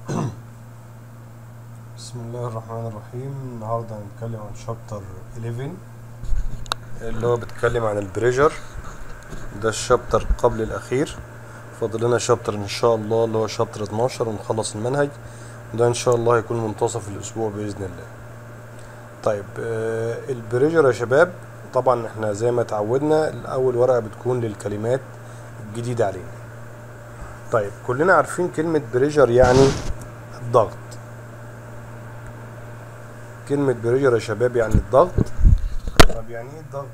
بسم الله الرحمن الرحيم النهارده هنتكلم عن شابتر 11 اللي هو بيتكلم عن البريجر ده الشابتر قبل الاخير فاضل لنا شابتر ان شاء الله اللي هو شابتر 12 ونخلص المنهج وده ان شاء الله هيكون منتصف الاسبوع باذن الله طيب آه البريجر يا شباب طبعا احنا زي ما اتعودنا الاول ورقه بتكون للكلمات الجديده علينا طيب كلنا عارفين كلمه بريجر يعني الضغط كلمة بريجر يا شباب يعني الضغط طب يعني ايه الضغط؟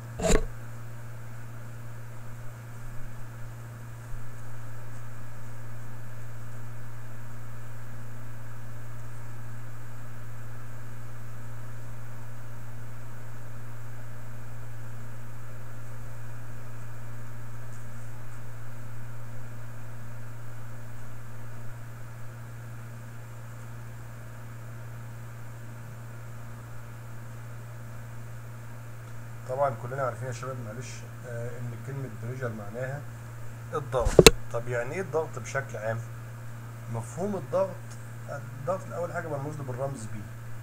طبعا كلنا عارفين يا شباب معلش آه ان كلمة بريجر معناها الضغط طب يعني ايه الضغط بشكل عام مفهوم الضغط الضغط الاول حاجة مرموز له بالرمز بي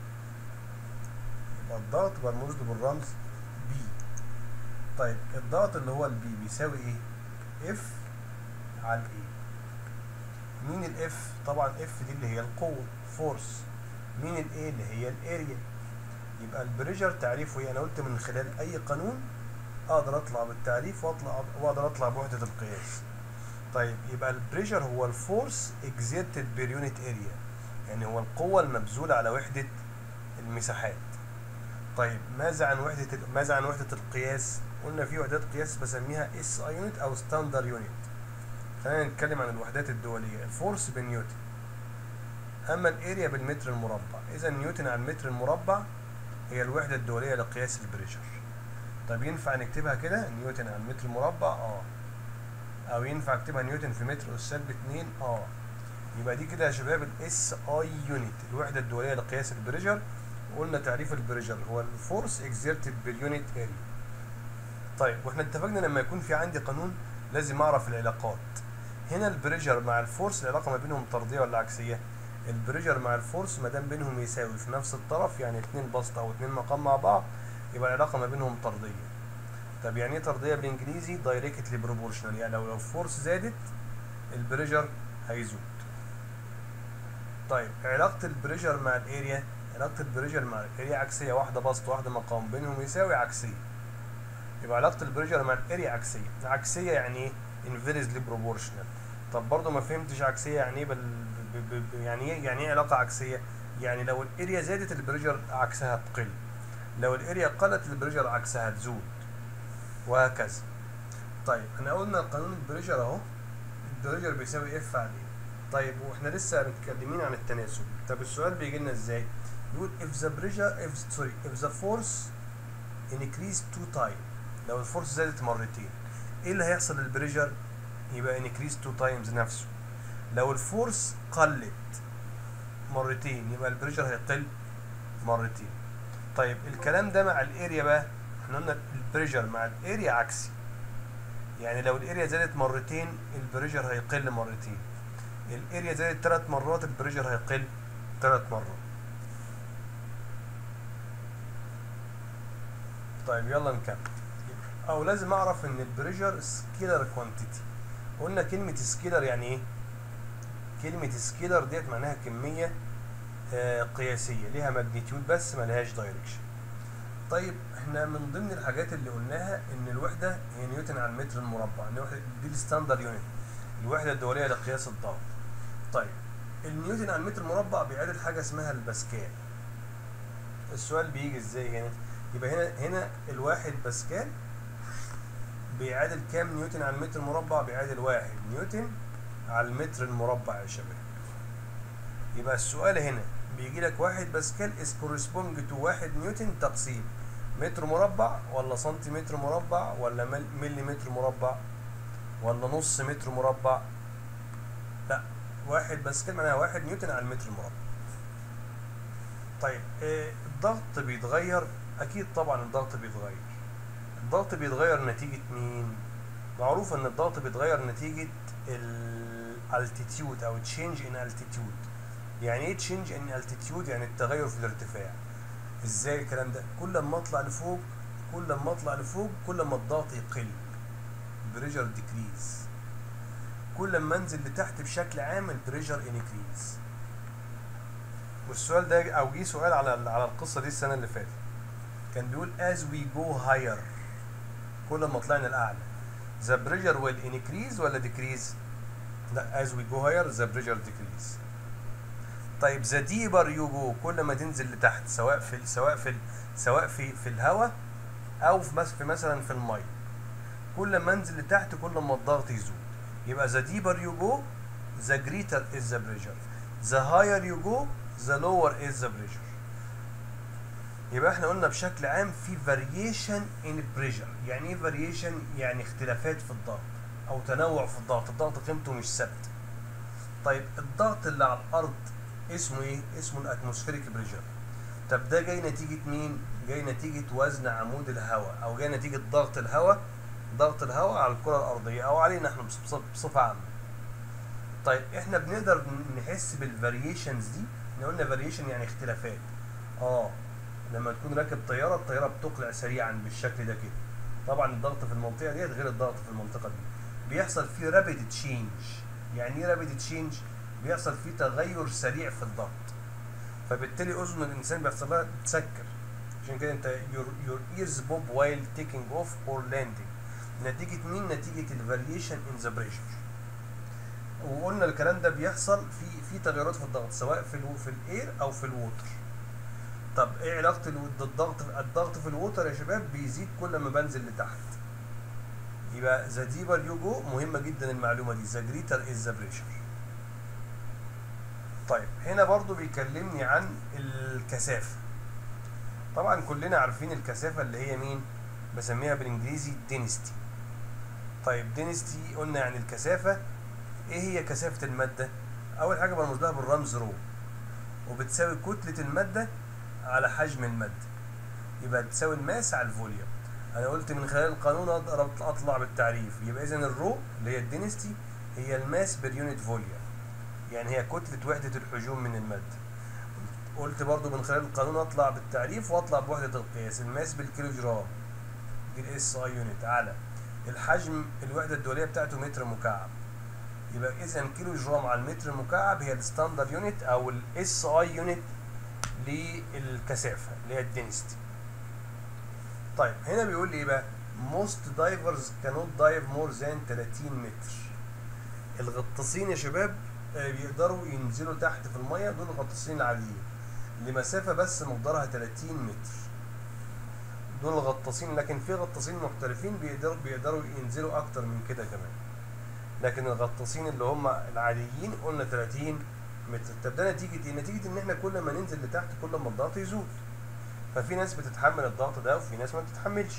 يبقى الضغط مرموز له بالرمز بي طيب الضغط اللي هو البي بيساوي ايه اف على الايه مين الاف طبعا اف دي اللي هي القوة فورس مين الايه اللي هي الاريا يبقى البريجر تعريفه ايه انا قلت من خلال اي قانون اقدر اطلع بالتعريف واطلع واقدر اطلع بوحده القياس طيب يبقى البريجر هو الفورس اكزيرتد بير يونت اريا يعني هو القوه المبذوله على وحده المساحات طيب ماذا عن وحده ماذا عن وحده القياس قلنا في وحدات قياس بسميها اس اي يونت او ستاندر يونت خلينا نتكلم عن الوحدات الدوليه الفورس بنيوتن اما الاريا بالمتر المربع اذا نيوتن على المتر المربع هي الوحدة الدولية لقياس البريشر طب ينفع نكتبها كده نيوتن على المتر المربع اه او ينفع اكتبها نيوتن في متر اس سالب 2 اه يبقى دي كده يا شباب الاس اي يونت الوحدة الدولية لقياس البريشر وقلنا تعريف البريشر هو الفورس اكزيرتد باليونت اريا طيب واحنا اتفقنا لما يكون في عندي قانون لازم اعرف العلاقات هنا البريشر مع الفورس العلاقة ما بينهم طردية ولا عكسية البريشر مع الفورس ما دام بينهم يساوي في نفس الطرف يعني اتنين بسط او اتنين مقام مع بعض يبقى العلاقه ما بينهم طرديه طب يعني ايه طرديه بالانجليزي دايركتلي بروبورشنال يعني لو لو الفورس زادت البريشر هيزود طيب علاقه البريشر مع الاريا علاقه البريشر مع الاريا عكسيه واحده بسط واحده مقام بينهم يساوي عكسيه يبقى علاقه البريشر مع الاريا عكسيه عكسيه يعني ايه انفيرسلي بروبورشنال طب برضه ما فهمتش عكسيه يعني ايه بال يعني ايه يعني ايه علاقه عكسيه يعني لو الاريا زادت البريشر عكسها تقل لو الاريا قلت البريشر عكسها تزود وهكذا طيب احنا قلنا قانون البريشر اهو البريشر بيساوي اف على ايه طيب واحنا لسه متكلمين عن التناسب طب السؤال بيجي لنا ازاي يقول if the pressure if sorry if the force increase two time لو الفورس زادت مرتين ايه اللي هيحصل للبريشر يبقى increase two times نفسه لو الفورس قلت مرتين يبقى البريشر هيقل مرتين طيب الكلام ده مع الاريا بقى احنا قلنا البريشر مع الاريا عكسي يعني لو الاريا زادت مرتين البريشر هيقل مرتين الاريا زادت ثلاث مرات البريشر هيقل ثلاث مرات طيب يلا نكمل او لازم اعرف ان البريشر سكيلر كوانتيتي قلنا كلمة سكيلر يعني ايه كلمة سكيلر ديت معناها كمية آه قياسية ليها ماجنتيود بس ملهاش دايركشن طيب احنا من ضمن الحاجات اللي قلناها ان الوحدة هي نيوتن على المتر المربع دي الستاندر يونت الوحدة الدولية لقياس الضغط طيب النيوتن على المتر المربع بيعادل حاجة اسمها الباسكال السؤال بيجي ازاي هنا يبقى هنا هنا الواحد باسكال بيعادل كام نيوتن على المتر المربع بيعادل واحد نيوتن على المتر المربع يا شباب يبقى السؤال هنا بيجي لك واحد باسكال از كورسبونج تو واحد نيوتن تقسيم متر مربع ولا سنتيمتر مربع ولا ملي متر مربع ولا نص متر مربع لا واحد باسكال معناها واحد نيوتن على المتر المربع طيب آه الضغط بيتغير اكيد طبعا الضغط بيتغير الضغط بيتغير نتيجة مين معروف ان الضغط بيتغير نتيجة الالتيتيود او change in altitude يعني ايه تشينج ان التيتيود يعني التغير في الارتفاع ازاي الكلام ده كل ما اطلع لفوق كل ما اطلع لفوق كل ما الضغط يقل بريشر ديكريز كل ما انزل لتحت بشكل عام البريشر انكريز والسؤال ده او جه سؤال على على القصه دي السنه اللي فاتت كان بيقول as we go higher كل ما طلعنا الاعلى the pressure will increase ولا decrease لا as we go higher the pressure decrease طيب the deeper you go كل ما تنزل لتحت سواء في سواء في سواء في في الهواء او في مس- في مثلا في الميه كل ما انزل لتحت كل ما الضغط يزود يبقى the deeper you go the greater is the pressure the higher you go the lower is the pressure يبقى احنا قلنا بشكل عام في variation in pressure يعني ايه variation يعني اختلافات في الضغط او تنوع في الضغط الضغط قيمته مش ثابته طيب الضغط اللي على الارض اسمه ايه اسمه الاتموسفيريك بريشر طب ده جاي نتيجة مين جاي نتيجة وزن عمود الهواء او جاي نتيجة ضغط الهواء ضغط الهواء على الكرة الارضية او علينا احنا بص- بصفة عامة طيب احنا بنقدر نحس بالفاريشنز دي احنا قلنا فاريشن يعني اختلافات اه لما تكون راكب طيارة الطيارة بتقلع سريعا بالشكل ده كده طبعا الضغط في المنطقة ديت غير الضغط في المنطقة دي بيحصل فيه رابيد تشينج يعني ايه رابيد تشينج بيحصل فيه تغير سريع في الضغط فبالتالي اذن الانسان بيحصل لها تسكر عشان كده انت your, your ears pop while taking off or landing نتيجة مين؟ نتيجة الفاريشن in the pressure وقلنا الكلام ده بيحصل في في تغيرات في الضغط سواء في الو في الاير او في الووتر طب ايه علاقة الو- الضغط الضغط في الووتر يا شباب بيزيد كل ما بنزل لتحت يبقى ذا ديبر يو جو مهمة جدا المعلومة دي ذا جريتر از ذا بريشر طيب هنا برضو بيكلمني عن الكثافة طبعا كلنا عارفين الكثافة اللي هي مين بسميها بالانجليزي density طيب density قلنا يعني الكثافة ايه هي كثافة المادة اول حاجة برمز لها بالرمز رو وبتساوي كتلة المادة على حجم المادة يبقى تساوي الماس على الفوليوم انا قلت من خلال القانون اقدر اطلع بالتعريف يبقى اذا الرو اللي هي الدينستي هي الماس بير يونت فوليوم يعني هي كتلة وحدة الحجوم من المادة قلت برضو من خلال القانون اطلع بالتعريف واطلع بوحدة القياس الماس بالكيلو جرام دي الاس اي يونت على الحجم الوحدة الدولية بتاعته متر مكعب يبقى اذا كيلو جرام على المتر المكعب هي الستاندرد يونت او الاس اي يونت للكثافة اللي هي الدنسيتي طيب هنا بيقول لي ايه بقى most divers cannot dive more than 30 متر الغطاسين يا شباب آه، بيقدروا ينزلوا تحت في الميه دول الغطاسين العاديين لمسافه بس مقدارها 30 متر دول الغطاسين لكن في غطاسين محترفين بيقدروا بيقدروا ينزلوا اكتر من كده كمان لكن الغطاسين اللي هم العاديين قلنا 30 متر طب ده نتيجه ايه نتيجه ان احنا كل ما ننزل لتحت كل ما الضغط يزود ففي ناس بتتحمل الضغط ده وفي ناس ما بتتحملش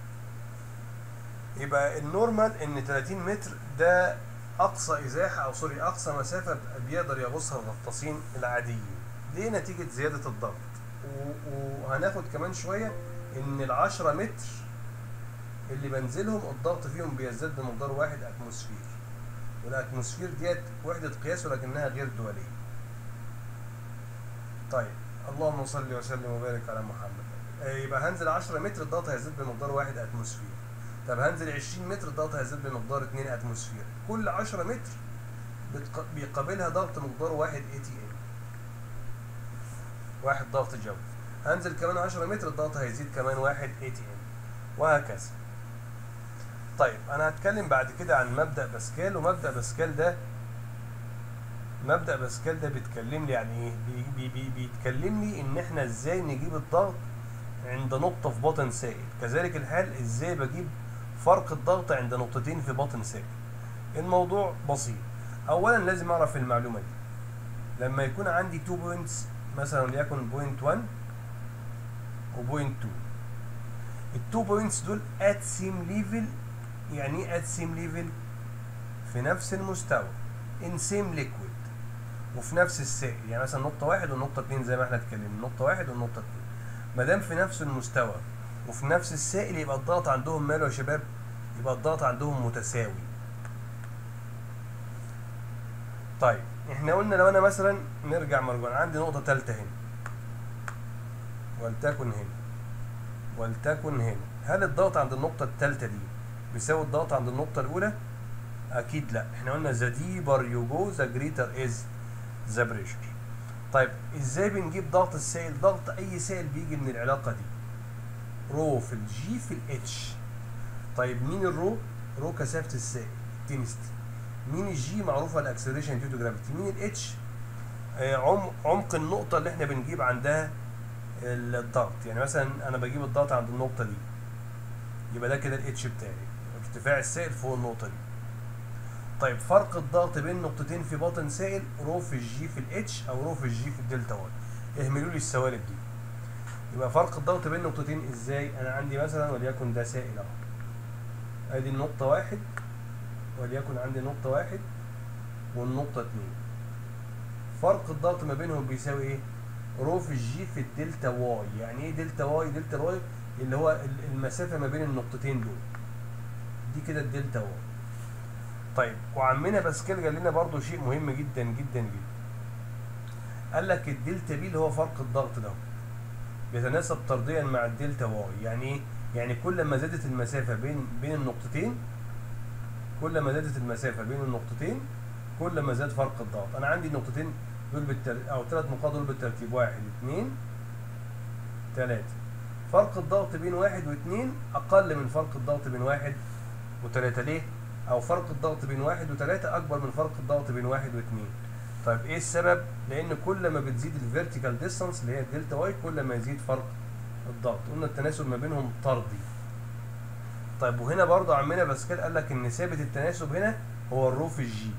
يبقى النورمال ان 30 متر ده اقصى ازاحه او سوري اقصى مسافه بيقدر يغوصها الغطاسين العاديين دي نتيجه زياده الضغط و- وهناخد كمان شويه ان ال 10 متر اللي بنزلهم الضغط فيهم بيزداد بمقدار واحد اتموسفير والاتموسفير ديت وحده قياس ولكنها غير دوليه طيب اللهم صل وسلم وبارك على محمد آه، يبقى هنزل 10 متر الضغط هيزيد بمقدار واحد اتموسفير طب هنزل 20 متر الضغط هيزيد بمقدار 2 اتموسفير كل 10 متر بتق... بيقابلها ضغط مقدار واحد اي تي ام واحد ضغط جوي هنزل كمان 10 متر الضغط هيزيد كمان واحد اي تي ام وهكذا طيب انا هتكلم بعد كده عن مبدأ باسكال ومبدأ باسكال ده مبدأ باسكال ده بيتكلم لي يعني ايه بي بي بي بيتكلم لي ان احنا ازاي نجيب الضغط عند نقطة في باطن سائل كذلك الحال ازاي بجيب فرق الضغط عند نقطتين في باطن سائل الموضوع بسيط اولا لازم اعرف المعلومة دي لما يكون عندي 2 بوينتس مثلا وليكن بوينت 1 وبوينت 2 التو بوينتس دول ات سيم ليفل يعني ايه ات سيم ليفل في نفس المستوى ان سيم ليكويد وفي نفس السائل يعني مثلا نقطة واحد والنقطة اتنين زي ما احنا اتكلمنا نقطة واحد والنقطة اتنين ما دام في نفس المستوى وفي نفس السائل يبقى الضغط عندهم ماله يا شباب يبقى الضغط عندهم متساوي طيب احنا قلنا لو انا مثلا نرجع مرجوعا عندي نقطة تالتة هنا ولتكن هنا ولتكن هنا هل الضغط عند النقطة التالتة دي بيساوي الضغط عند النقطة الأولى؟ أكيد لا احنا قلنا the deeper you go the greater is the pressure طيب ازاي بنجيب ضغط السائل؟ ضغط أي سائل بيجي من العلاقة دي رو في الجي في الاتش طيب مين الرو؟ رو كثافة السائل التنستي مين الجي معروفة الاكسلريشن ديو تو جرافيتي مين الاتش؟ آه عم عمق النقطة اللي احنا بنجيب عندها الضغط يعني مثلا انا بجيب الضغط عند النقطة دي يبقى ده كده الاتش بتاعي ارتفاع السائل فوق النقطة دي طيب فرق الضغط بين نقطتين في باطن سائل رو في الجي في الاتش او رو في الجي في الدلتا واي اهملوا لي السوالب دي يبقى فرق الضغط بين نقطتين ازاي انا عندي مثلا وليكن ده سائل اهو ادي النقطة واحد وليكن عندي نقطة واحد والنقطة اتنين فرق الضغط ما بينهم بيساوي ايه؟ رو في الجي في الدلتا واي يعني ايه دلتا واي؟ دلتا واي اللي هو المسافة ما بين النقطتين دول دي كده الدلتا واي طيب وعمنا باسكال قال لنا برضو شيء مهم جدا جدا جدا قال لك الدلتا بي اللي هو فرق الضغط ده بيتناسب طرديا مع الدلتا واي يعني ايه؟ يعني كل ما زادت المسافة بين بين النقطتين كل ما زادت المسافة بين النقطتين كل ما زاد فرق الضغط أنا عندي النقطتين دول بالترتيب أو ثلاث نقاط دول بالترتيب واحد اثنين ثلاثة فرق الضغط بين واحد واثنين أقل من فرق الضغط بين واحد وثلاثة ليه؟ أو فرق الضغط بين واحد وثلاثة أكبر من فرق الضغط بين واحد واثنين طيب إيه السبب؟ لأن كل ما بتزيد الفيرتيكال ديستانس اللي هي الدلتا واي كل ما يزيد فرق الضغط قلنا التناسب ما بينهم طردي طيب وهنا برضه عمنا باسكال قال لك ان ثابت التناسب هنا هو الرو في الجي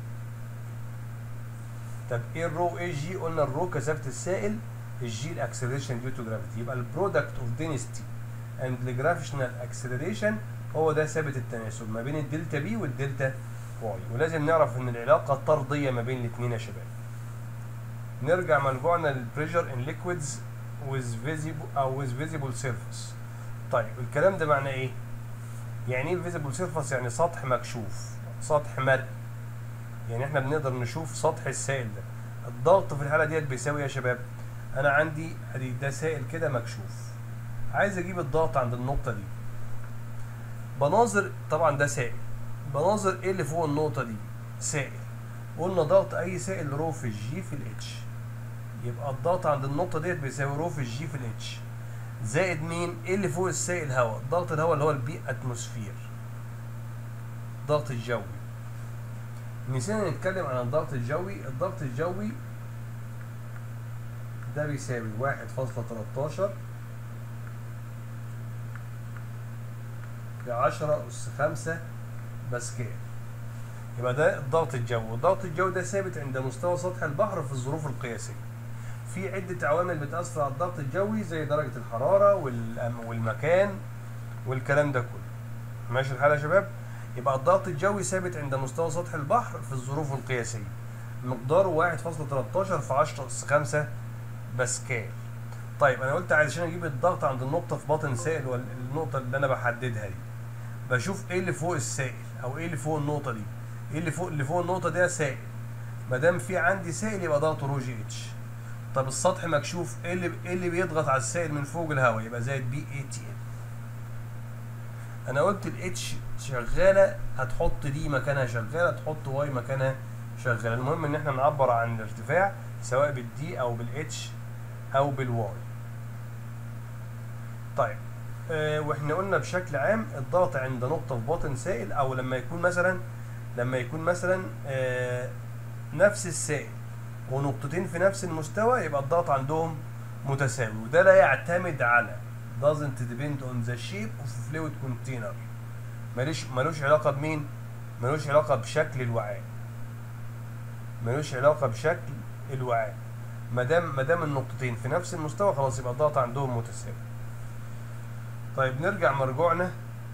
طب ايه الرو ايه الجي قلنا الرو كثافه السائل الجي الاكسلريشن ديو تو جرافيتي يبقى البرودكت اوف دينستي اند الجرافيشنال اكسلريشن هو ده ثابت التناسب ما بين الدلتا بي والدلتا واي ولازم نعرف ان العلاقه طرديه ما بين الاثنين يا شباب نرجع مرجوعنا للبريشر ان ليكويدز with visible او with visible surface طيب الكلام ده معناه ايه يعني ايه visible surface يعني سطح مكشوف سطح مرئي يعني احنا بنقدر نشوف سطح السائل ده الضغط في الحاله ديت بيساوي يا شباب انا عندي ادي ده سائل كده مكشوف عايز اجيب الضغط عند النقطه دي بناظر طبعا ده سائل بناظر ايه اللي فوق النقطه دي سائل قلنا ضغط اي سائل رو في الجي في الاتش يبقى الضغط عند النقطة ديت بيساوي رو في الجي في الاتش زائد مين؟ ايه اللي فوق السائل هواء؟ ضغط الهواء اللي هو البي اتموسفير الضغط الجوي نسينا نتكلم عن الضغط الجوي الضغط الجوي ده بيساوي واحد فاصلة تلاتاشر في عشرة أس خمسة باسكال يبقى ده الضغط الجوي الضغط الجوي ده ثابت عند مستوى سطح البحر في الظروف القياسية في عدة عوامل بتأثر على الضغط الجوي زي درجة الحرارة والمكان والكلام ده كله ماشي الحال يا شباب يبقى الضغط الجوي ثابت عند مستوى سطح البحر في الظروف القياسية مقداره 1.13 في 10 أس 5 باسكال طيب انا قلت علشان اجيب الضغط عند النقطة في باطن سائل والنقطة اللي انا بحددها دي بشوف ايه اللي فوق السائل او ايه اللي فوق النقطة دي ايه اللي فوق اللي فوق النقطة دي سائل ما دام في عندي سائل يبقى ضغطه رو جي اتش طب السطح مكشوف ايه اللي ايه اللي بيضغط على السائل من فوق الهواء يبقى زائد بي اي تي ام انا قلت الاتش شغاله هتحط دي مكانها شغاله تحط واي مكانها شغاله المهم ان احنا نعبر عن الارتفاع سواء بالدي او بالاتش او بالواي طيب آه واحنا قلنا بشكل عام الضغط عند نقطه في باطن سائل او لما يكون مثلا لما يكون مثلا آه نفس السائل ونقطتين في نفس المستوى يبقى الضغط عندهم متساوي وده لا يعتمد على doesn't depend on the shape of fluid container ملوش ملوش علاقة بمين؟ ملوش علاقة بشكل الوعاء ملوش علاقة بشكل الوعاء ما دام ما دام النقطتين في نفس المستوى خلاص يبقى الضغط عندهم متساوي طيب نرجع مرجوعنا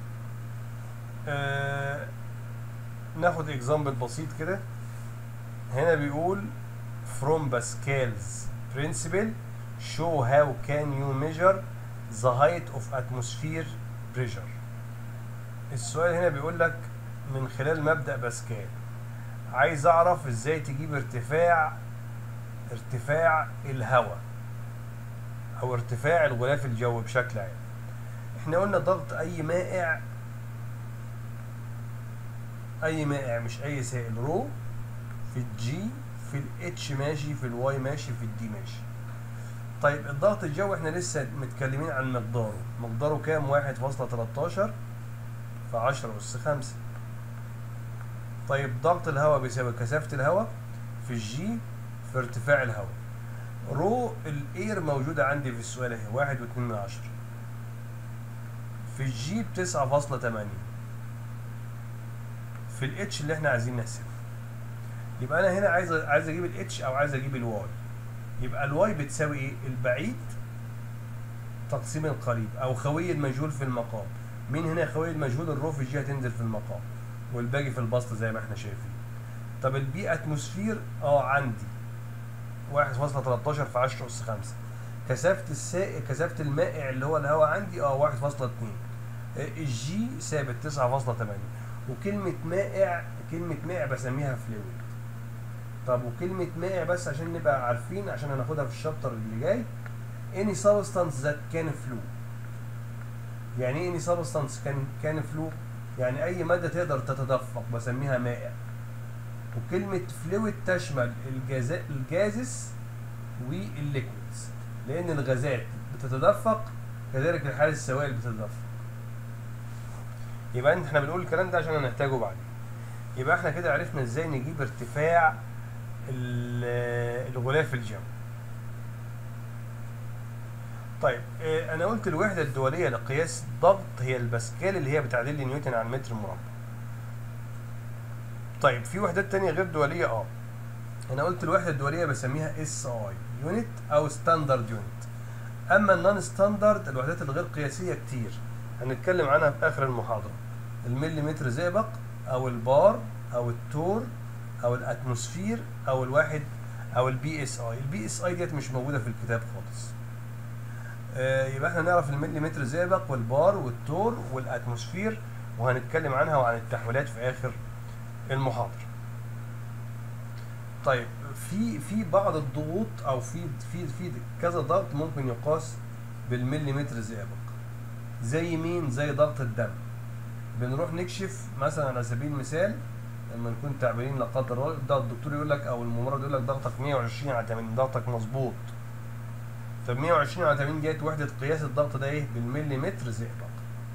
آه ناخد اكزامبل بسيط كده هنا بيقول from Pascal's principle show how can you measure the height of atmosphere pressure السؤال هنا بيقول لك من خلال مبدأ باسكال عايز اعرف ازاي تجيب ارتفاع ارتفاع الهواء او ارتفاع الغلاف الجوي بشكل عام احنا قلنا ضغط اي مائع اي مائع مش اي سائل رو في الجي في الاتش ماشي في الواي ماشي في الدي ماشي طيب الضغط الجوي احنا لسه متكلمين عن مقداره مقداره كام واحد فاصلة تلاتاشر في عشرة أس خمسة طيب ضغط الهواء بيساوي كثافة الهواء في الجي في ارتفاع الهواء رو الاير موجودة عندي في السؤال اهي واحد واتنين من عشرة في الجي بتسعة فاصلة تمانية في الاتش اللي احنا عايزين نحسبه يبقى انا هنا عايز عايز اجيب الاتش او عايز اجيب الواي يبقى الواي بتساوي ايه البعيد تقسيم القريب او خوي المجهول في المقام مين هنا خوي المجهول الرو في الجي هتنزل في المقام والباقي في البسط زي ما احنا شايفين طب البي اتموسفير اه عندي واحد فاصلة تلاتاشر في عشرة أس خمسة كثافة السائل كثافة المائع اللي هو الهواء عندي اه واحد فاصلة اتنين الجي ثابت تسعة فاصلة تمانية وكلمة مائع كلمة مائع بسميها فلويد طب وكلمة مائع بس عشان نبقى عارفين عشان هناخدها في الشابتر اللي جاي any substance that can flow يعني ايه any substance can can flow يعني اي مادة تقدر تتدفق بسميها مائع وكلمة فلويد تشمل الجاز الجازس والليكويدز لان الغازات بتتدفق كذلك الحال السوائل بتتدفق يبقى احنا بنقول الكلام ده عشان هنحتاجه بعدين يبقى احنا كده عرفنا ازاي نجيب ارتفاع الغلاف الجوي طيب اه انا قلت الوحده الدوليه لقياس الضغط هي الباسكال اللي هي بتعادل لي نيوتن على المتر مربع طيب في وحدات تانية غير دوليه اه انا قلت الوحده الدوليه بسميها اس اي يونت او ستاندرد يونت اما النون ستاندرد الوحدات الغير قياسيه كتير هنتكلم عنها في اخر المحاضره المليمتر زئبق او البار او التور او الاتموسفير او الواحد او البي اس اي البي اس اي ديت مش موجوده في الكتاب خالص آه يبقى احنا نعرف المليمتر زئبق والبار والتور والاتموسفير وهنتكلم عنها وعن التحويلات في اخر المحاضره طيب في في بعض الضغوط او في في في كذا ضغط ممكن يقاس بالمليمتر زئبق زي مين زي ضغط الدم بنروح نكشف مثلا على سبيل المثال لما نكون تعبانين لا قدر الله ده الدكتور يقول لك او الممرض يقول لك ضغطك 120 على 80 ضغطك مظبوط طب 120 على 80 ديت وحده قياس الضغط ده ايه بالمليمتر زئبق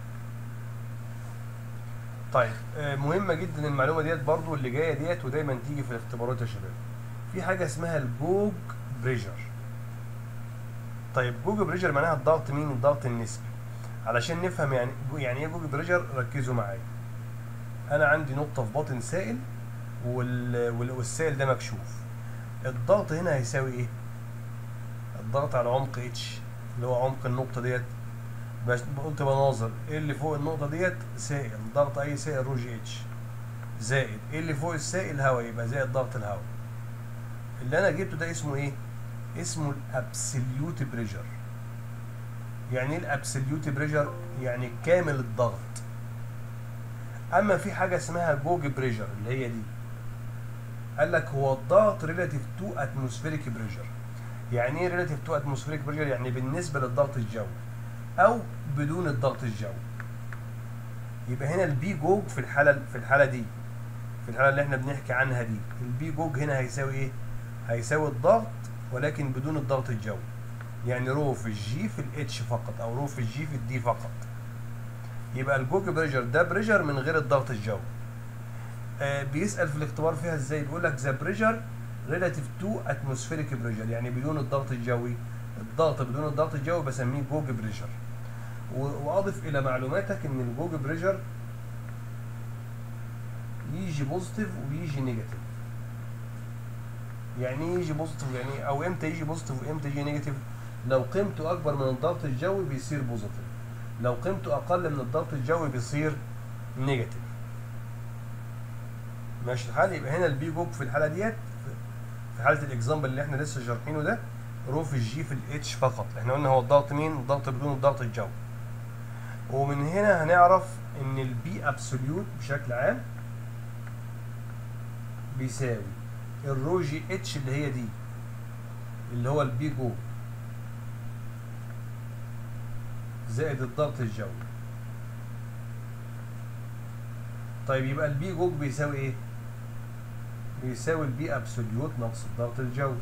طيب آه مهمه جدا المعلومه ديت برضو اللي جايه ديت ودايما تيجي في الاختبارات يا شباب في حاجه اسمها الجوج بريشر طيب جوج بريشر معناها الضغط مين الضغط النسبي علشان نفهم يعني يعني ايه جوج بريشر ركزوا معايا انا عندي نقطه في باطن سائل وال... والسائل ده مكشوف الضغط هنا هيساوي ايه الضغط على عمق اتش اللي هو عمق النقطه ديت قلت بناظر ايه اللي فوق النقطه ديت سائل ضغط اي سائل رو جي اتش زائد ايه اللي فوق السائل هواء يبقى زائد ضغط الهواء اللي انا جبته ده اسمه ايه اسمه الابسوليوت بريشر يعني ايه الابسوليوت بريشر يعني كامل الضغط اما في حاجه اسمها جوج بريشر اللي هي دي قال لك هو الضغط ريلاتيف تو اتموسفيريك بريشر يعني ايه ريلاتيف تو اتموسفيريك بريشر يعني بالنسبه للضغط الجوي او بدون الضغط الجوي يبقى هنا البي جوج في الحاله في الحاله دي في الحاله اللي احنا بنحكي عنها دي البي جوج هنا هيساوي ايه هيساوي الضغط ولكن بدون الضغط الجوي يعني رو في الجي في الاتش فقط او رو في الجي في الدي فقط يبقى الجوج بريشر ده بريشر من غير الضغط الجوي آه بيسال في الاختبار فيها ازاي بيقول لك ذا بريشر ريلاتيف تو اتموسفيريك بريشر يعني بدون الضغط الجوي الضغط بدون الضغط الجوي بسميه جوج بريشر واضف الى معلوماتك ان الجوج بريشر يجي بوزيتيف ويجي نيجاتيف يعني ايه يجي بوزيتيف يعني او امتى يجي بوزيتيف وامتى يجي نيجاتيف لو قيمته اكبر من الضغط الجوي بيصير بوزيتيف لو قيمته اقل من الضغط الجوي بيصير نيجاتيف ماشي الحال يبقى هنا البي جوج في الحاله ديت في حاله الاكزامبل اللي احنا لسه شارحينه ده رو في الجي في الاتش فقط احنا قلنا هو الضغط مين الضغط بدون الضغط الجوي ومن هنا هنعرف ان البي ابسوليوت بشكل عام بيساوي الرو جي اتش اللي هي دي اللي هو البي جو زائد الضغط الجوي طيب يبقى البي جوج بيساوي ايه بيساوي البي ابسوليوت ناقص الضغط الجوي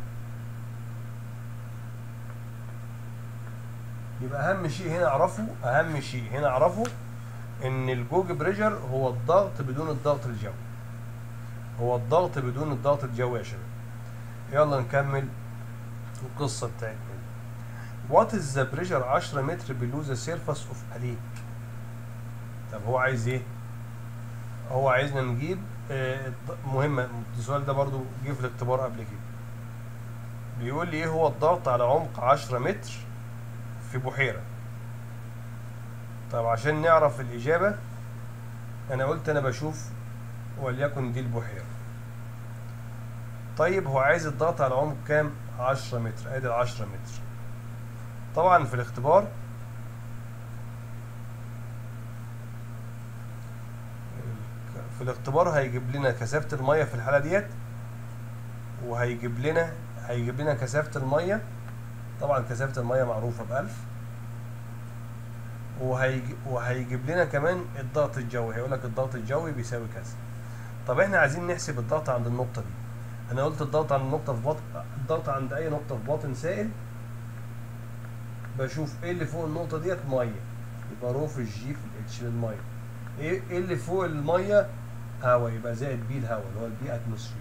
يبقى اهم شيء هنا اعرفه اهم شيء هنا اعرفه ان الجوج بريشر هو الضغط بدون الضغط الجوي هو الضغط بدون الضغط الجوي يا شباب يلا نكمل القصه بتاعتنا وات از ذا بريشر 10 متر below the surface of a lake طب هو عايز ايه هو عايزنا نجيب آه، الض- مهمه السؤال ده برضو جه في الاختبار قبل كده بيقول لي ايه هو الضغط على عمق 10 متر في بحيره طب عشان نعرف الاجابه انا قلت انا بشوف وليكن دي البحيره طيب هو عايز الضغط على عمق كام 10 متر ادي ال 10 متر طبعا في الاختبار في الاختبار هيجيب لنا كثافة المية في الحالة ديت وهيجيب لنا هيجيب لنا كثافة المية طبعا كثافة المية معروفة بألف وهيجي وهيجيب لنا كمان الضغط الجوي هيقول لك الضغط الجوي بيساوي كذا طب احنا عايزين نحسب الضغط عند النقطة دي انا قلت الضغط عند النقطة في باطن الضغط عند اي نقطة في باطن سائل بشوف ايه اللي فوق النقطة ديت مية يبقى رو في الجي في الاتش للمية ايه ايه اللي فوق المية هواء يبقى زائد بي الهواء اللي هو البي اتموسفير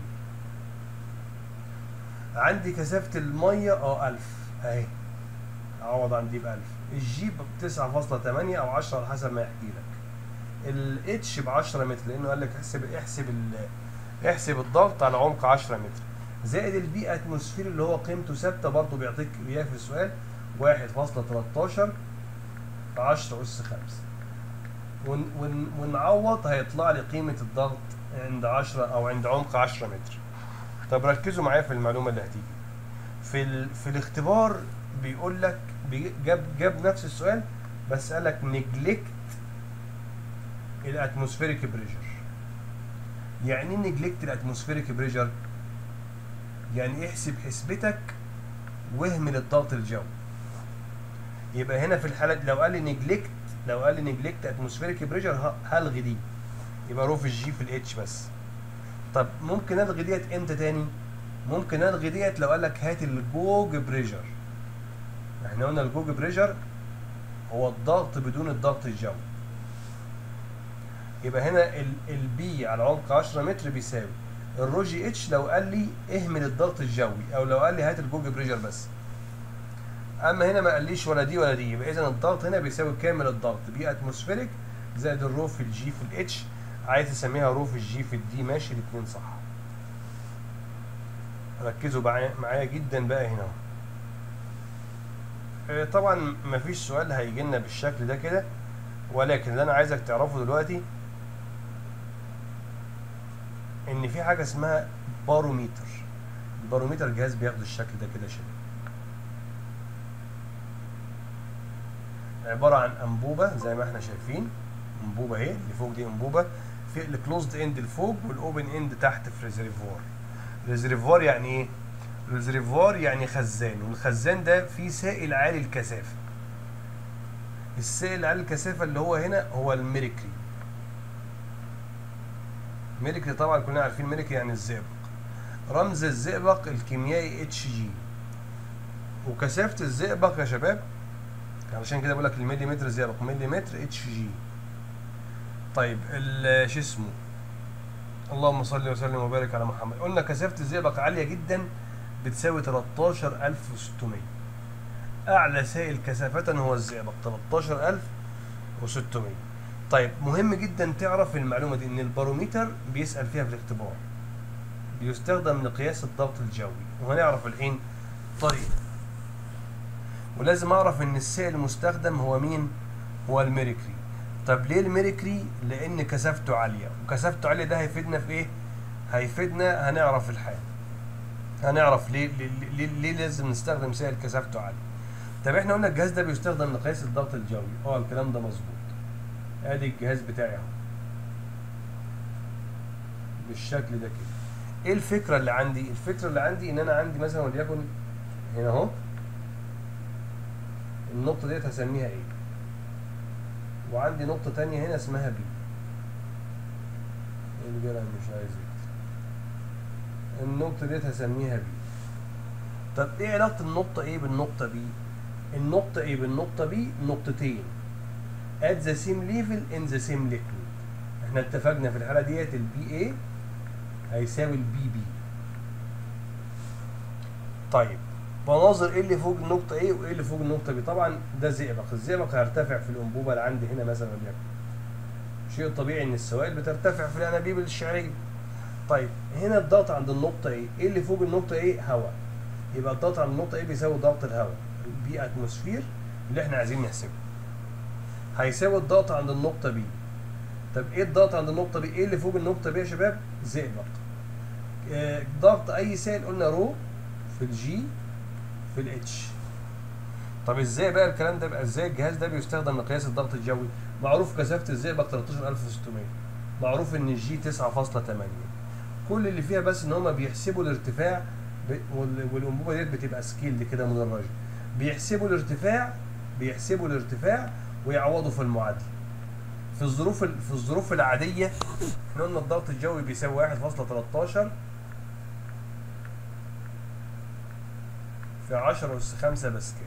عندي كثافة المية اه 1000 اهي اعوض عن دي ب 1000 الجي ب 9.8 او 10 على حسب ما يحكي لك الاتش ب 10 متر لانه قال لك احسب احسب ال احسب الضغط على عمق 10 متر زائد البي اتموسفير اللي هو قيمته ثابته برضه بيعطيك اياه في السؤال 1.13 في 10 اس 5 ون ون ونعوض هيطلع لي قيمه الضغط عند 10 او عند عمق 10 متر طب ركزوا معايا في المعلومه اللي هتيجي في ال... في الاختبار بيقول لك بي... جاب جاب نفس السؤال بس قال لك نجلكت الاتموسفيريك بريشر يعني ايه نجلكت الاتموسفيريك بريشر يعني احسب حسبتك واهمل الضغط الجوي يبقى هنا في الحاله لو قال لي نجلكت لو قال لي نجلكت اتموسفيريك بريشر هلغي دي يبقى رو في الجي في الاتش بس طب ممكن الغي ديت امتى تاني ممكن الغي ديت لو قال لك هات الجوج بريشر احنا قلنا الجوج بريشر هو الضغط بدون الضغط الجوي يبقى هنا البي على عمق 10 متر بيساوي الرو جي اتش لو قال لي اهمل الضغط الجوي او لو قال لي هات الجوج بريشر بس اما هنا ما قاليش ولا دي ولا دي يبقى اذا الضغط هنا بيساوي كامل الضغط بي اتموسفيريك زائد الرو في الجي في الاتش عايز تسميها رو في الجي في الدي ماشي الاثنين صح ركزوا معايا جدا بقى هنا اه طبعا مفيش سؤال هيجي لنا بالشكل ده كده ولكن اللي انا عايزك تعرفه دلوقتي ان في حاجه اسمها باروميتر الباروميتر جهاز بياخد الشكل ده كده شباب عباره عن انبوبه زي ما احنا شايفين انبوبه اهي اللي فوق دي انبوبه في الكلوزد اند لفوق والاوبن اند تحت في ريزرفوار ريزرفوار يعني ايه ريزرفوار يعني خزان والخزان ده فيه سائل عالي الكثافه السائل عالي الكثافه اللي هو هنا هو الميركري ميركري طبعا كلنا عارفين ميركري يعني الزئبق رمز الزئبق الكيميائي اتش جي وكثافه الزئبق يا شباب علشان كده بقول لك المليمتر زئبق مليمتر اتش جي طيب شو اسمه اللهم صل وسلم وبارك على محمد قلنا كثافه الزئبق عاليه جدا بتساوي 13600 اعلى سائل كثافه هو الزئبق 13600 طيب مهم جدا تعرف المعلومه دي ان الباروميتر بيسال فيها في الاختبار بيستخدم لقياس الضغط الجوي وهنعرف الحين طريقه ولازم اعرف ان السائل المستخدم هو مين هو الميركري طب ليه الميركري لان كثافته عاليه وكثافته عاليه ده هيفيدنا في ايه هيفيدنا هنعرف الحال هنعرف ليه ليه, ليه, ليه لازم نستخدم سائل كثافته عاليه طب احنا قلنا الجهاز ده بيستخدم لقياس الضغط الجوي اه الكلام ده مظبوط ادي الجهاز بتاعي اهو بالشكل ده كده ايه الفكره اللي عندي الفكره اللي عندي ان انا عندي مثلا وليكن هنا اهو النقطه ديت هسميها ايه وعندي نقطه تانية هنا اسمها بي الجرم مش عايز يكتب. النقطه ديت هسميها بي طب ايه علاقه النقطه ايه بالنقطه بي النقطه ايه بالنقطه بي نقطتين at the same level in the same liquid احنا اتفقنا في الحاله ديت البي اي هيساوي البي بي طيب بناظر ايه اللي فوق النقطه ايه وايه اللي فوق النقطه بي طبعا ده زئبق الزئبق هيرتفع في الانبوبه اللي عندي هنا مثلا وليكن شيء طبيعي ان السوائل بترتفع في الانابيب الشعريه طيب هنا الضغط عند النقطه ايه ايه اللي فوق النقطه ايه هواء يبقى الضغط عند النقطه ايه بيساوي ضغط الهواء البي اتموسفير اللي احنا عايزين نحسبه هيساوي الضغط عند النقطه بي طب ايه الضغط عند النقطه بي ايه اللي فوق النقطه بي يا شباب زئبق آه، ضغط اي سائل قلنا رو في الجي في الاتش طب ازاي بقى الكلام ده بقى ازاي الجهاز ده بيستخدم لقياس الضغط الجوي معروف كثافه الزئبق 13600 معروف ان الجي 9.8 كل اللي فيها بس ان هم بيحسبوا الارتفاع ب- وال- والانبوبه ديت بتبقى سكيلد كده مدرجه بيحسبوا الارتفاع بيحسبوا الارتفاع ويعوضوا في المعادله في الظروف ال- في الظروف العاديه احنا قلنا الضغط الجوي بيساوي 1.13 في 10 أس 5 باسكال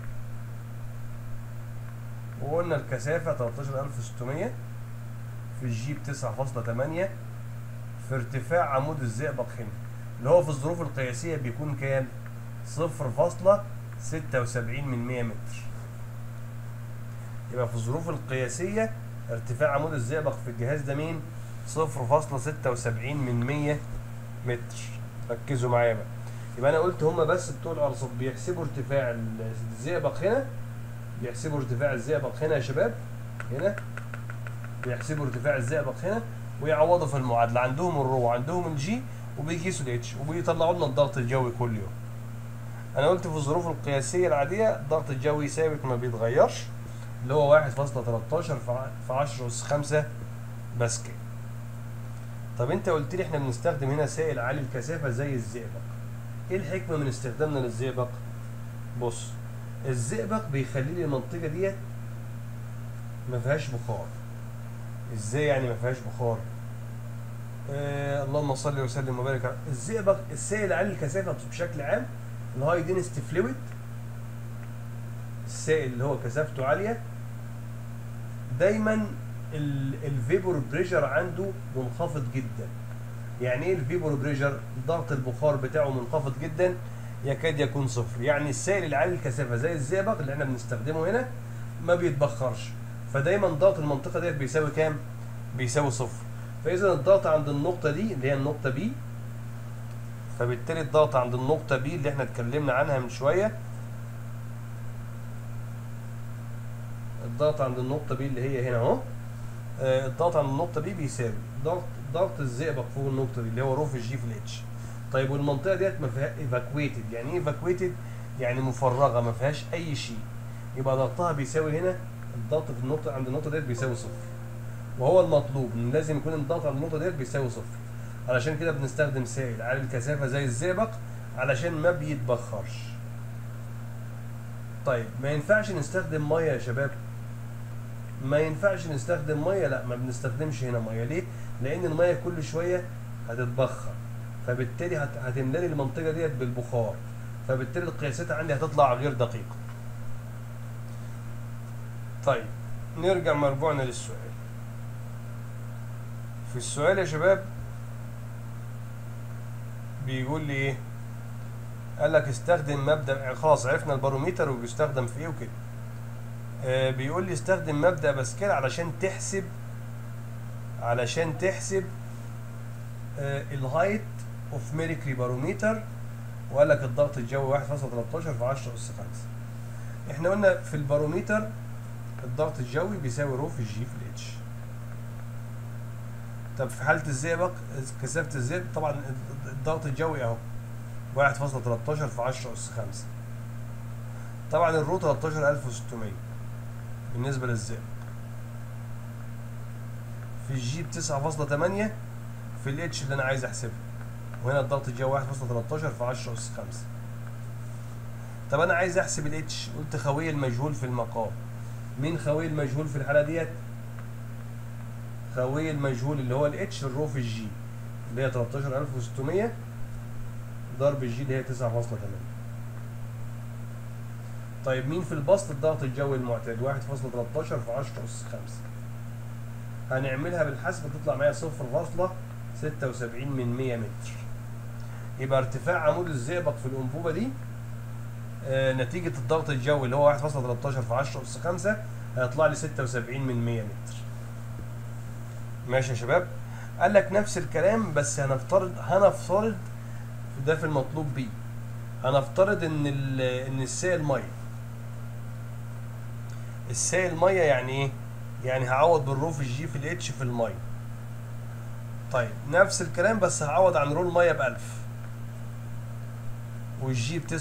وقلنا الكثافة 13600 في الجي ب 9.8 في ارتفاع عمود الزئبق هنا اللي هو في الظروف القياسية بيكون كام؟ 0.76 من 100 متر يبقى في الظروف القياسية ارتفاع عمود الزئبق في الجهاز ده مين؟ 0.76 من 100 متر ركزوا معايا بقى يبقى انا قلت هما بس بتوع الارصاد بيحسبوا ارتفاع الزئبق هنا بيحسبوا ارتفاع الزئبق هنا يا شباب هنا بيحسبوا ارتفاع الزئبق هنا ويعوضوا في المعادله عندهم الرو عندهم الجي وبيقيسوا الاتش وبيطلعوا لنا الضغط الجوي كل يوم انا قلت في الظروف القياسيه العاديه الضغط الجوي ثابت ما بيتغيرش اللي هو 1.13 في 10 اس 5 باسكال طب انت قلت لي احنا بنستخدم هنا سائل عالي الكثافه زي الزئبق ايه الحكمه من استخدامنا للزئبق بص الزئبق بيخلي لي المنطقه ديت ما فيهاش بخار ازاي يعني ما فيهاش بخار آه اللهم صل وسلم وبارك على الزئبق السائل عالي الكثافه بشكل عام الهاي دينست فلويد السائل اللي هو كثافته عاليه دايما الفيبور بريشر عنده منخفض جدا يعني ايه الفيبور بريشر ضغط البخار بتاعه منخفض جدا يكاد يكون صفر يعني السائل العالي الكثافه زي الزئبق اللي احنا بنستخدمه هنا ما بيتبخرش فدايما ضغط المنطقه ديت بيساوي كام بيساوي صفر فاذا الضغط عند النقطه دي اللي هي النقطه بي فبالتالي الضغط عند النقطه بي اللي احنا اتكلمنا عنها من شويه الضغط عند النقطه بي اللي هي هنا اهو آه، الضغط عند النقطه بي بيساوي ضغط ضغط الزئبق فوق النقطه دي اللي هو رو في الجي في الاتش طيب والمنطقه ديت ما فيها ايفاكويتد يعني ايه ايفاكويتد يعني مفرغه ما فيهاش اي شيء يبقى ضغطها بيساوي هنا الضغط في النقطه عند النقطه ديت بيساوي صفر وهو المطلوب ان لازم يكون الضغط عند النقطه ديت بيساوي صفر علشان كده بنستخدم سائل عالي الكثافه زي الزئبق علشان ما بيتبخرش طيب ما ينفعش نستخدم ميه يا شباب ما ينفعش نستخدم ميه لا ما بنستخدمش هنا ميه ليه لان الميه كل شويه هتتبخر فبالتالي هت... هتملاني المنطقه ديت بالبخار فبالتالي القياسات عندي هتطلع غير دقيقه طيب نرجع مرجوعنا للسؤال في السؤال يا شباب بيقول لي ايه قال لك استخدم مبدا خلاص عرفنا الباروميتر وبيستخدم في ايه وكده آه بيقول لي استخدم مبدا باسكال علشان تحسب علشان تحسب آه الهايت اوف ميركري باروميتر وقال لك الضغط الجوي 1.13 في 10 اس 5 احنا قلنا في الباروميتر الضغط الجوي بيساوي رو في الجي في الاتش طب في حاله الزئبق كثافه الزئبق طبعا الضغط الجوي اهو 1.13 في 10 اس 5 طبعا الرو 13600 بالنسبه للزئبق في الجي ب 9.8 في الاتش اللي انا عايز احسبها وهنا الضغط الجوي 1.13 في 10 اس 5 طب انا عايز احسب الاتش قلت خويه المجهول في المقام مين خويه المجهول في الحاله ديت خويه المجهول اللي هو الاتش الرو في الجي اللي هي 13600 ضرب الجي اللي هي 9.8 طيب مين في البسط الضغط الجوي المعتاد 1.13 في 10 اس 5 هنعملها بالحسب تطلع معايا 0.76 من 100 متر يبقى ارتفاع عمود الزئبق في الانبوبه دي آه نتيجة الضغط الجوي اللي هو 1.13 في 10 أس 5 هيطلع لي 76 من 100 متر. ماشي يا شباب؟ قال لك نفس الكلام بس هنفترض هنفترض ده في المطلوب بيه. هنفترض إن ال إن السائل مية. السائل مية يعني إيه؟ يعني هعوض بالرو في الجي في الاتش في المية. طيب نفس الكلام بس هعوض عن رو المية ب 1000. والجي ب 9.8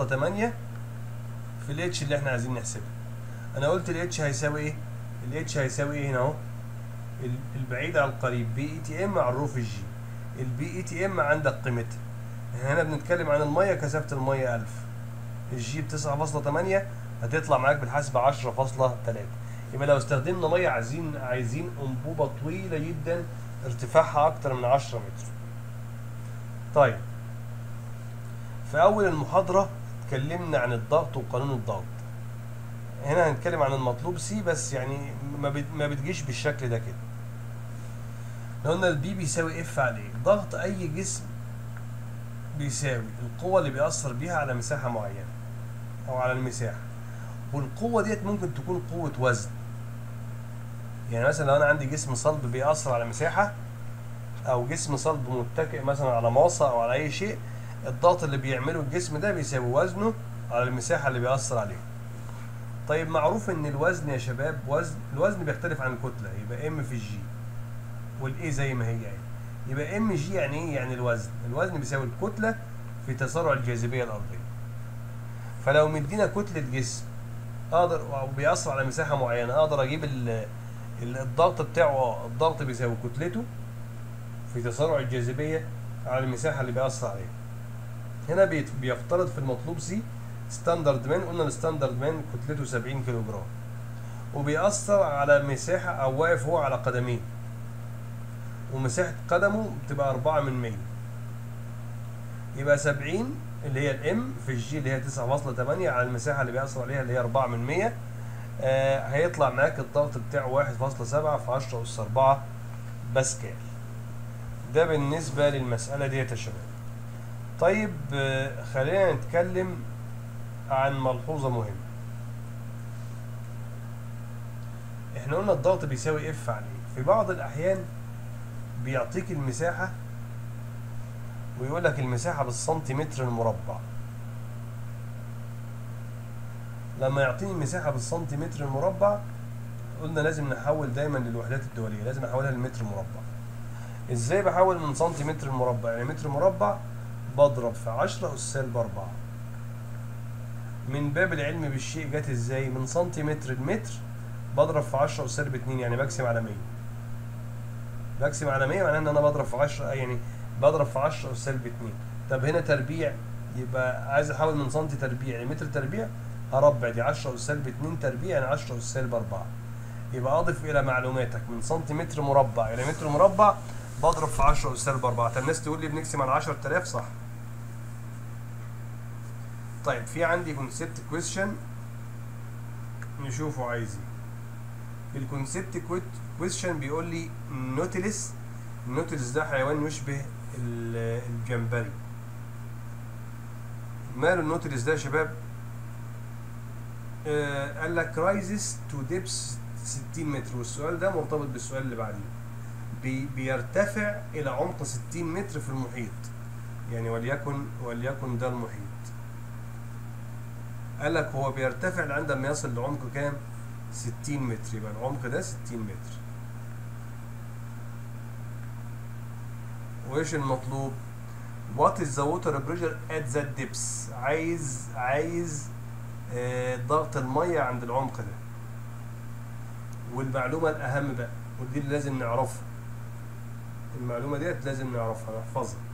في الاتش اللي احنا عايزين نحسبها انا قلت الاتش هيساوي ايه الاتش هيساوي ايه هنا اهو البعيد عن القريب بي اي تي ام على الرو في الجي البي اي تي ام عندك قيمتها احنا هنا بنتكلم عن الميه كثافه الميه 1000 الجي ب 9.8 هتطلع معاك بالحسب 10.3 يبقى لو استخدمنا ميه عايزين عايزين انبوبه طويله جدا ارتفاعها اكتر من 10 متر طيب في أول المحاضرة اتكلمنا عن الضغط وقانون الضغط هنا هنتكلم عن المطلوب سي بس يعني ما ما بتجيش بالشكل ده كده لو قلنا البي بيساوي اف على ايه ضغط اي جسم بيساوي القوة اللي بيأثر بيها على مساحة معينة او على المساحة والقوة ديت ممكن تكون قوة وزن يعني مثلا لو انا عندي جسم صلب بيأثر على مساحة او جسم صلب متكئ مثلا على ماصة او على اي شيء الضغط اللي بيعمله الجسم ده بيساوي وزنه على المساحة اللي بيأثر عليها. طيب معروف ان الوزن يا شباب وزن الوزن بيختلف عن الكتلة يبقى ام في جي والاي زي ما هي يعني. يبقى ام جي يعني ايه؟ يعني الوزن، الوزن بيساوي الكتلة في تسارع الجاذبية الأرضية. فلو مدينا كتلة جسم اقدر او بيأثر على مساحة معينة اقدر اجيب الضغط بتاعه الضغط بيساوي كتلته في تسارع الجاذبية على المساحة اللي بيأثر عليها. هنا بيفترض في المطلوب سي ستاندرد مان قلنا الستاندرد مان كتلته 70 كيلو جرام وبيأثر على مساحة أو واقف هو على قدميه ومساحة قدمه بتبقى 4 من 100 يبقى 70 اللي هي الام في الجي اللي هي 9.8 على المساحة اللي بيأثر عليها اللي هي 4 من 100 آه هيطلع معاك الضغط بتاعه 1.7 في 10 أس 4 باسكال ده بالنسبة للمسألة ديت يا شباب طيب خلينا نتكلم عن ملحوظة مهمة احنا قلنا الضغط بيساوي اف على ايه في بعض الاحيان بيعطيك المساحة ويقول لك المساحة بالسنتيمتر المربع لما يعطيني المساحة بالسنتيمتر المربع قلنا لازم نحول دايما للوحدات الدولية لازم احولها للمتر مربع ازاي بحول من سنتيمتر المربع يعني متر مربع بضرب في 10 أس سالب 4 من باب العلم بالشيء جت ازاي من سنتيمتر لمتر بضرب في 10 أس سالب 2 يعني بقسم على 100 بقسم على 100 معناه ان انا بضرب في 10 يعني بضرب في 10 أس سالب 2 طب هنا تربيع يبقى عايز احول من سنتي تربيع لمتر تربيع هربع دي 10 أس سالب 2 تربيع يعني 10 أس سالب 4 يبقى اضف الى معلوماتك من سنتيمتر مربع الى متر مربع بضرب في 10 أس سالب 4 طب الناس تقول لي بنقسم على 10000 صح طيب في عندي كونسبت كويشن نشوفه عايز ايه الكونسبت كويشن بيقول لي نوتيلس النوتيلس ده حيوان يشبه الجمبري ماله النوتيلس ده يا شباب آه قال لك رايزز تو ديبس 60 متر والسؤال ده مرتبط بالسؤال اللي بعديه بي بيرتفع الى عمق 60 متر في المحيط يعني وليكن وليكن ده المحيط قال لك هو بيرتفع لعندما يصل لعمق كام 60 متر يبقى العمق ده 60 متر وايش المطلوب what is the water pressure at that depths عايز عايز آه ضغط الميه عند العمق ده والمعلومه الاهم بقى ودي اللي لازم نعرفها المعلومه ديت لازم نعرفها نحفظها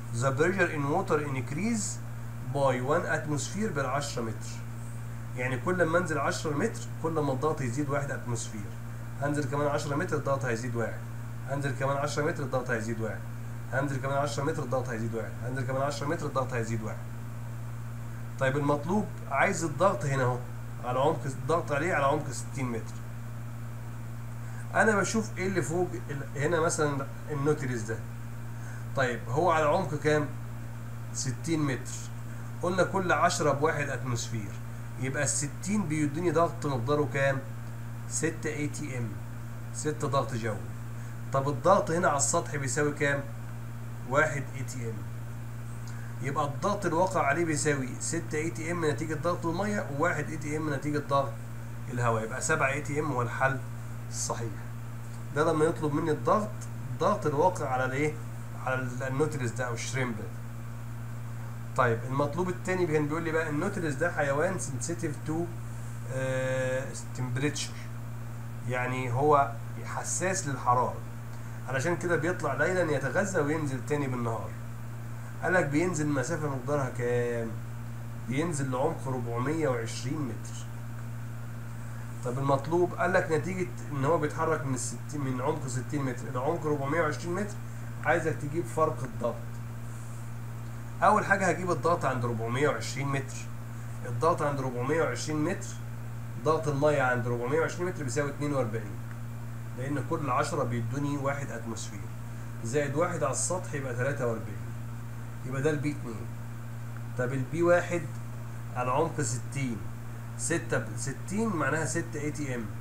the pressure in water increase by 1 atmosphere بال 10 متر يعني كل ما انزل 10 متر كل ما الضغط يزيد 1 اتموسفير هنزل كمان 10 متر الضغط هيزيد 1 هنزل كمان 10 متر الضغط هيزيد 1 هنزل كمان 10 متر الضغط هيزيد 1 هنزل كمان 10 متر الضغط هيزيد 1 طيب المطلوب عايز الضغط هنا اهو على عمق الضغط عليه على عمق 60 متر انا بشوف ايه اللي فوق ال- هنا مثلا النوتيلس ده طيب هو على عمق كام 60 متر قلنا كل 10 بواحد اتموسفير يبقى ال 60 بيديني ضغط مقداره كام 6 اي تي ام 6 ضغط جوي طب الضغط هنا على السطح بيساوي كام 1 اي تي ام يبقى الضغط الواقع عليه بيساوي 6 اي تي ام نتيجه ضغط الميه و1 اي تي ام نتيجه ضغط الهواء يبقى 7 اي تي ام هو الحل الصحيح ده لما يطلب مني الضغط ضغط الواقع على الايه على النوتلس ده او الشريمب ده طيب المطلوب التاني كان بيقول لي بقى النوتلس ده حيوان سنسيتيف تو تمبريتشر يعني هو حساس للحراره علشان كده بيطلع ليلا يتغذى وينزل تاني بالنهار قالك بينزل مسافه مقدارها كام بينزل لعمق 420 متر طب المطلوب قال لك نتيجه ان هو بيتحرك من 60 من عمق 60 متر الى عمق 420 متر عايزك تجيب فرق الضغط اول حاجه هجيب الضغط عند 420 متر الضغط عند 420 متر ضغط الميه عند 420 متر بيساوي 42 لان كل 10 بيدوني 1 اتموسفير زائد واحد على السطح يبقى 43 يبقى ده البي 2 طب البي 1 على عمق 60 6 60 معناها 6 اي تي ام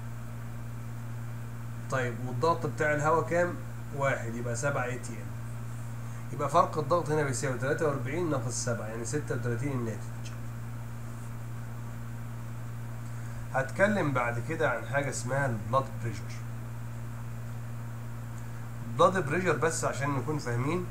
طيب والضغط بتاع الهواء كام؟ واحد يبقى 7 اي تي ام يبقى فرق الضغط هنا بيساوي 43 ناقص 7 يعني 36 الناتج هتكلم بعد كده عن حاجة اسمها البلاد بريشر البلاد بريشر بس عشان نكون فاهمين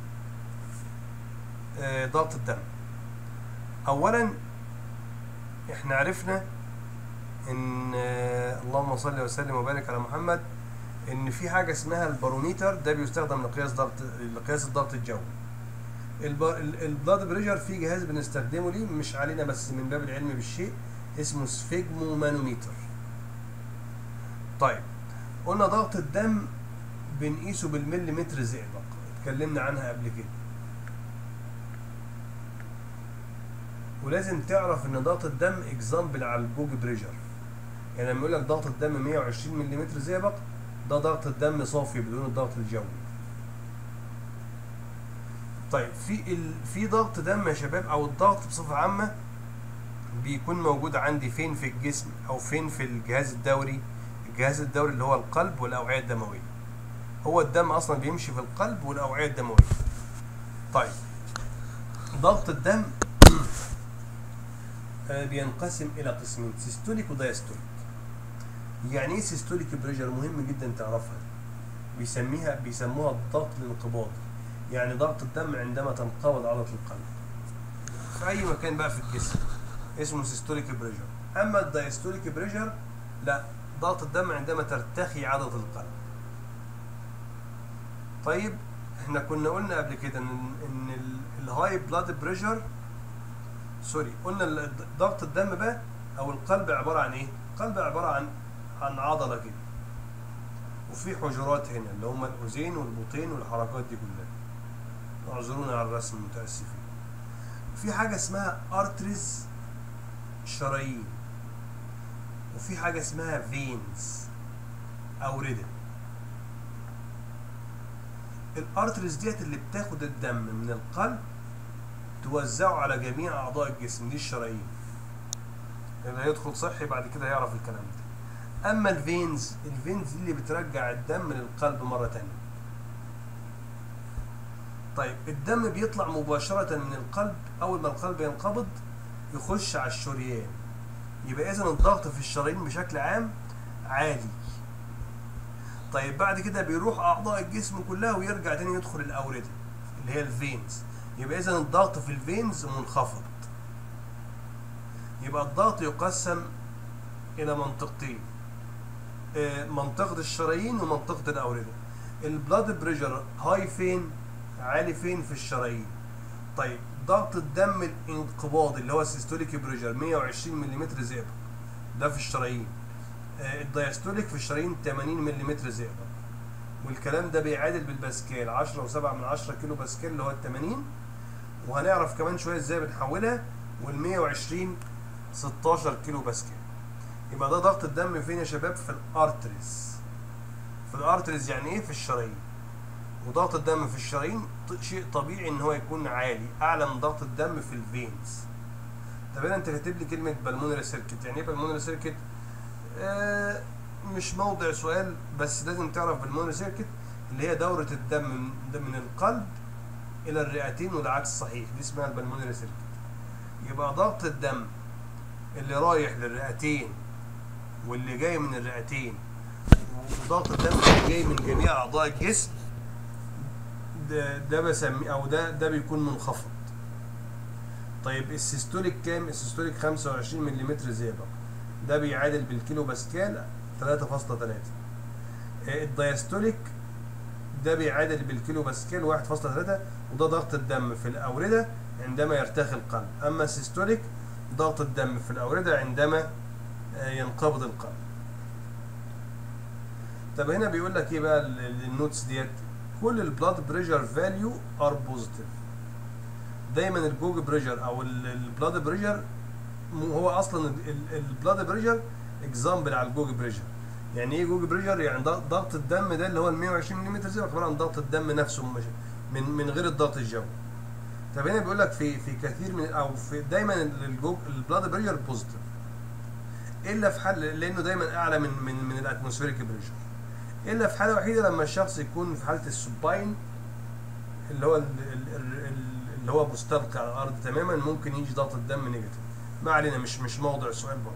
آه، ضغط الدم اولا احنا عرفنا ان آه، اللهم صل وسلم وبارك على محمد ان في حاجه اسمها الباروميتر ده بيستخدم لقياس ضغط لقياس الضغط الجوي البلاد بريشر في جهاز بنستخدمه ليه مش علينا بس من باب العلم بالشيء اسمه سفيجمو مانوميتر طيب قلنا ضغط الدم بنقيسه بالمليمتر زئبق اتكلمنا عنها قبل كده ولازم تعرف ان ضغط الدم اكزامبل على الجوج بريشر يعني لما يقول لك ضغط الدم 120 ملم زئبق ده ضغط الدم صافي بدون الضغط الجوي طيب في ال... في ضغط دم يا شباب او الضغط بصفه عامه بيكون موجود عندي فين في الجسم او فين في الجهاز الدوري الجهاز الدوري اللي هو القلب والاوعيه الدمويه هو الدم اصلا بيمشي في القلب والاوعيه الدمويه طيب ضغط الدم آه، بينقسم الى قسمين سيستوليك ودايستوليك يعني ايه سيستوليك بريشر مهم جدا تعرفها بيسميها بيسموها الضغط الانقباضي يعني ضغط الدم عندما تنقبض عضله القلب في اي مكان بقى في الجسم اسمه سيستوليك بريشر اما الدايستوليك بريشر لا ضغط الدم عندما ترتخي عضله القلب طيب احنا كنا قلنا قبل كده ان ان ال- الهاي بلاد بريشر سوري قلنا ال- ضغط الدم بقى او القلب عباره عن ايه القلب عباره عن عن عضله كده وفي حجرات هنا اللي هم الاذين والبطين والحركات دي كلها اعذرونا على الرسم متاسفين في حاجه اسمها ارتريز شرايين وفي حاجه اسمها فينز اوردة الارتريز ديت اللي بتاخد الدم من القلب توزعه على جميع اعضاء الجسم دي الشرايين اللي هيدخل صحي بعد كده هيعرف الكلام ده اما الفينز الفينز دي اللي بترجع الدم للقلب مره تانية طيب الدم بيطلع مباشرة من القلب أول ما القلب ينقبض يخش على الشريان يبقى إذا الضغط في الشرايين بشكل عام عالي طيب بعد كده بيروح أعضاء الجسم كلها ويرجع تاني يدخل الأوردة اللي هي الفينز يبقى إذا الضغط في الفينز منخفض يبقى الضغط يقسم إلى منطقتين آه، منطقة الشرايين ومنطقة الأوردة البلاد بريشر هاي فين؟ عالي فين في الشرايين طيب ضغط الدم الانقباضي اللي هو السيستوليك بريشر 120 ملم زئبق ده في الشرايين آه، الدايستوليك في الشرايين 80 ملم زئبق والكلام ده بيعادل بالباسكال 10 و7 من 10 كيلو باسكال اللي هو ال 80 وهنعرف كمان شويه ازاي بنحولها وال 120 16 كيلو باسكال يبقى ده ضغط الدم فين يا شباب في الارتريز في الارتريز يعني ايه في الشرايين وضغط الدم في الشرايين ط- شيء طبيعي ان هو يكون عالي اعلى من ضغط الدم في الفينز طب هنا انت كاتب لي كلمه بالمونري سيركت يعني ايه بالمونري سيركت آه مش موضع سؤال بس لازم تعرف بالمونري سيركت اللي هي دوره الدم من, من القلب الى الرئتين والعكس صحيح دي اسمها البلمونري سيركت يبقى ضغط الدم اللي رايح للرئتين واللي جاي من الرئتين وضغط الدم اللي جاي من جميع اعضاء الجسم ده ده بسميه او ده ده بيكون منخفض طيب السيستوليك كام السيستوليك 25 ملم زئبق ده بيعادل بالكيلو باسكال 3.3 الدايستوليك ده بيعادل بالكيلو باسكال 1.3 وده ضغط الدم في الأوردة عندما يرتخي القلب أما السيستوليك ضغط الدم في الأوردة عندما آه، ينقبض القلب طب هنا بيقول لك ايه بقى ال- ال- النوتس ديت كل البلاد بريشر فاليو ار بوزيتيف دايما الجوج بريشر او البلاد بريشر هو اصلا البلاد بريشر اكزامبل على الجوج بريشر يعني ايه جوج بريشر يعني ضغط ضغط الدم ده اللي هو ال 120 ملم زي عباره عن ضغط الدم نفسه مش- من من غير الضغط الجوي طب هنا بيقول لك في في كثير من او في دايما الجوج البلاد بريشر بوزيتيف الا في حال لانه دايما اعلى من من من الاتموسفيريك بريشر الا في حاله وحيده لما الشخص يكون في حاله السوباين اللي هو ال- ال- ال- ال- اللي هو مستلقي على الارض تماما ممكن يجي ضغط الدم نيجاتيف ما علينا مش مش موضوع سؤال برضه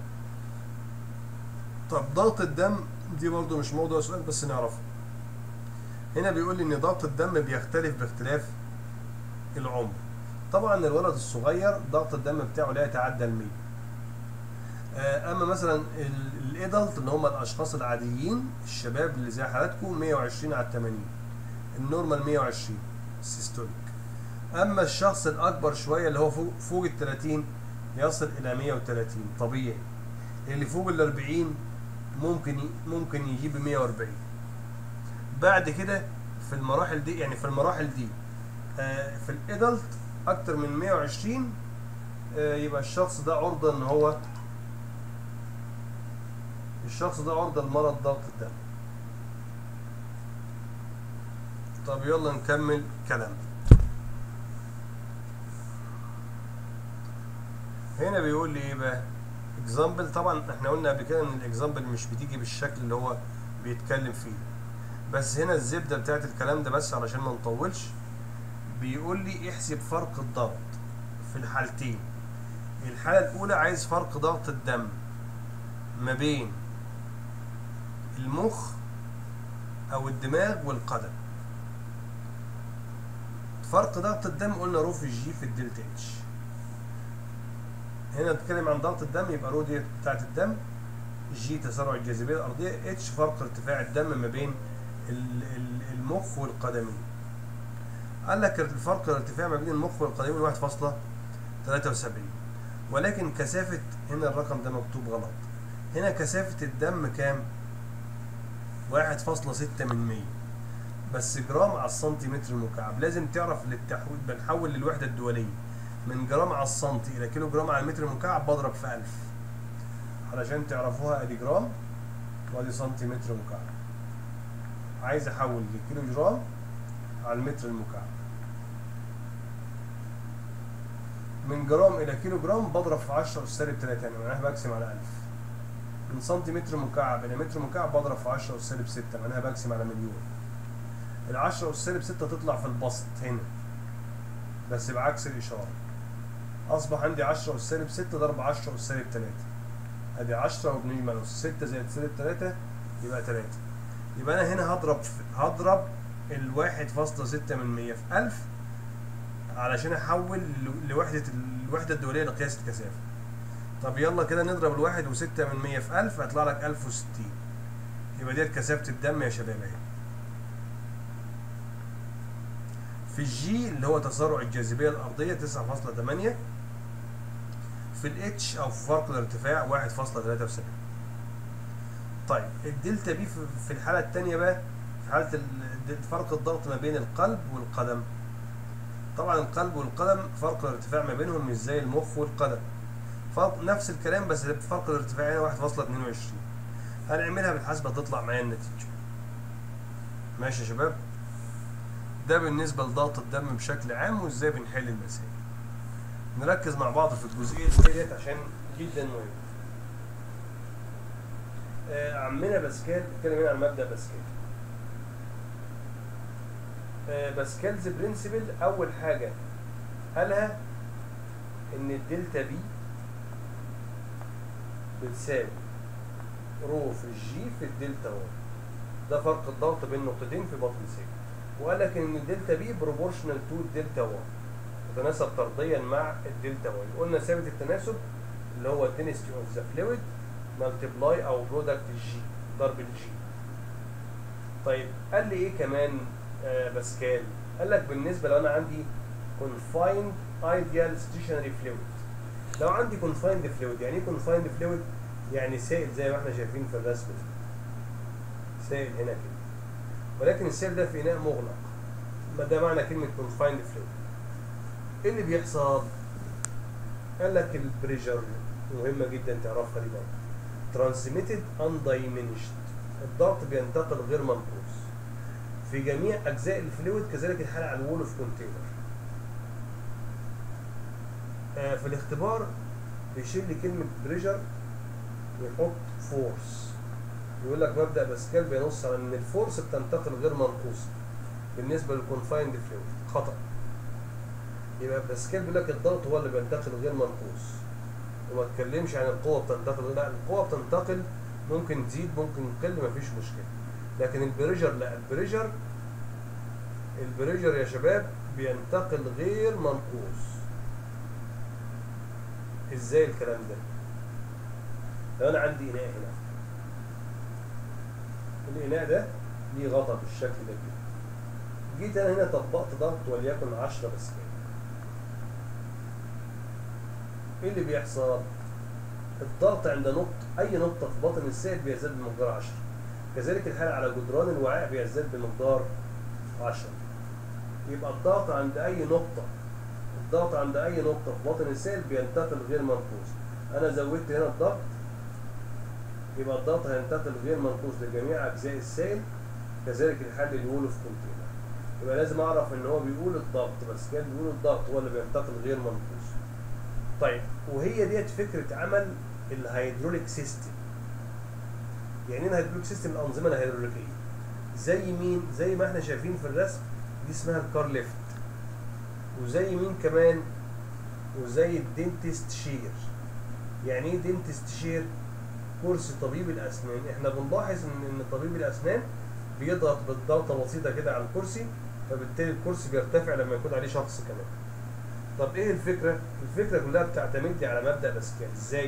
طب ضغط الدم دي برضه مش موضوع سؤال بس نعرفه هنا بيقول لي ان ضغط الدم بيختلف باختلاف العمر طبعا الولد الصغير ضغط الدم بتاعه لا يتعدى ال 100 آه، اما مثلا الادلت اللي هم الاشخاص العاديين الشباب اللي زي حالاتكم 120 على 80 النورمال 120 السيستوليك اما الشخص الاكبر شويه اللي هو فوق فوق ال 30 يصل الى 130 طبيعي اللي فوق ال 40 ممكن ي- ممكن يجيب 140 بعد كده في المراحل دي يعني في المراحل دي آه، في الادلت اكتر من 120 آه، يبقى الشخص ده عرضه ان هو الشخص ده عرضة لمرض ضغط الدم طب يلا نكمل كلام هنا بيقول لي ايه بقى اكزامبل طبعا احنا قلنا قبل كده ان الاكزامبل مش بتيجي بالشكل اللي هو بيتكلم فيه بس هنا الزبدة بتاعت الكلام ده بس علشان ما نطولش بيقول لي احسب فرق الضغط في الحالتين الحالة الأولى عايز فرق ضغط الدم ما بين المخ او الدماغ والقدم فرق ضغط الدم قلنا رو في جي في الدلتا اتش هنا بنتكلم عن ضغط الدم يبقى رو دي بتاعت الدم جي تسارع الجاذبيه الارضيه اتش فرق ارتفاع الدم ما بين ال- ال- المخ والقدمين قال لك الفرق الارتفاع ما بين المخ والقدمين 1.73 ولكن كثافه هنا الرقم ده مكتوب غلط هنا كثافة الدم كام؟ واحد فاصلة ستة من مية بس جرام على السنتيمتر المكعب لازم تعرف للتحويل بنحول للوحدة الدولية من جرام على السنتي إلى كيلو جرام على المتر المكعب بضرب في ألف علشان تعرفوها أدي جرام وأدي سنتيمتر مكعب عايز أحول لكيلو جرام على المتر المكعب من جرام إلى كيلو جرام بضرب في 10 أس سالب 3 يعني معناها بقسم على 1000 من سنتيمتر مكعب الى متر مكعب بضرب في 10 اس سالب 6 معناها بقسم على مليون ال 10 اس سالب 6 تطلع في البسط هنا بس بعكس الاشاره اصبح عندي 10 اس سالب 6 ضرب 10 اس سالب 3 ادي 10 وبنجمع نص 6 زائد سالب 3 يبقى 3 يبقى انا هنا هضرب في هضرب ال 1.6 من 100 في 1000 علشان احول ل- لوحده الوحده الدوليه لقياس الكثافه طب يلا كده نضرب الواحد وستة من مية في ألف هيطلع لك ألف وستين يبقى ديت كثافة الدم يا شباب اهي في الجي اللي هو تسارع الجاذبيه الارضيه 9.8 في الاتش او في فرق الارتفاع 1.73 طيب الدلتا بي في- في الحاله الثانيه بقى في حاله ال- فرق الضغط ما بين القلب والقدم طبعا القلب والقدم فرق الارتفاع ما بينهم مش زي المخ والقدم فرق نفس الكلام بس فرق الارتفاع هنا 1.22 هنعملها بالحسبة تطلع معايا النتيجة ماشي يا شباب ده بالنسبة لضغط الدم بشكل عام وازاي بنحل المسائل نركز مع بعض في الجزئية ديت عشان جدا مهم آه عمنا باسكال بيتكلم هنا عن مبدأ باسكال آه باسكالز برنسبل أول حاجة قالها إن الدلتا بي بتساوي رو في الجي في الدلتا واي ده فرق الضغط بين نقطتين في بطن سيل وقال لك ان الدلتا بي بروبورشنال تو الدلتا واي يتناسب طرديا مع الدلتا واي قلنا ثابت التناسب اللي هو الدنسيتي اوف ذا فلويد مالتبلاي او برودكت الجي ضرب الجي طيب قال لي ايه كمان آه باسكال قال لك بالنسبه لو انا عندي confined ideal stationary fluid لو عندي confined fluid يعني ايه confined fluid يعني سائل زي ما احنا شايفين في الرسم ده سائل هنا كده ولكن السائل ده في اناء مغلق ما ده معنى كلمه confined fluid ايه اللي بيحصل قال لك البريشر مهمه جدا تعرفها دي بقى transmitted undiminished الضغط بينتقل غير منقوص في جميع اجزاء الفلويد كذلك الحال على الوول اوف كونتينر آه في الاختبار بيشيل لي كلمه بريشر ويحط فورس يقول لك مبدا باسكال بينص على ان الفورس بتنتقل غير منقوصه بالنسبه للكونفايند فلويد خطا يبقى باسكال بيقول لك الضغط هو اللي بينتقل غير منقوص وما تكلمش عن القوه بتنتقل لا القوه بتنتقل ممكن تزيد ممكن تقل مفيش مشكله لكن البريشر لا البريشر البريشر يا شباب بينتقل غير منقوص ازاي الكلام ده لو انا عندي اناء هنا الاناء ده ليه غطا بالشكل ده كده جيت انا هنا طبقت ضغط وليكن 10 بس كده ايه اللي بيحصل الضغط عند نقطة أي نقطة في باطن السائل بيزداد بمقدار 10 كذلك الحال على جدران الوعاء بيزداد بمقدار 10 يبقى الضغط عند أي نقطة الضغط عند أي نقطة في باطن السائل بينتقل غير منقوص أنا زودت هنا الضغط يبقى الضغط هينتقل غير منقوص لجميع أجزاء السائل كذلك الحال للوول اوف كونتينر يبقى لازم أعرف إن هو بيقول الضغط بس كان بيقول الضغط هو اللي بينتقل غير منقوص طيب وهي ديت فكرة عمل الهيدروليك سيستم يعني ايه الهيدروليك سيستم الأنظمة الهيدروليكية زي مين زي ما احنا شايفين في الرسم دي اسمها الكار ليفت وزي مين كمان وزي الدنتست شير يعني ايه دنتست شير كرسي طبيب الأسنان احنا بنلاحظ ان ان طبيب الأسنان بيضغط بالضغطة بسيطة كده على الكرسي فبالتالي الكرسي بيرتفع لما يكون عليه شخص كمان طب ايه الفكرة؟ الفكرة كلها بتعتمد لي على مبدأ باسكال ازاي؟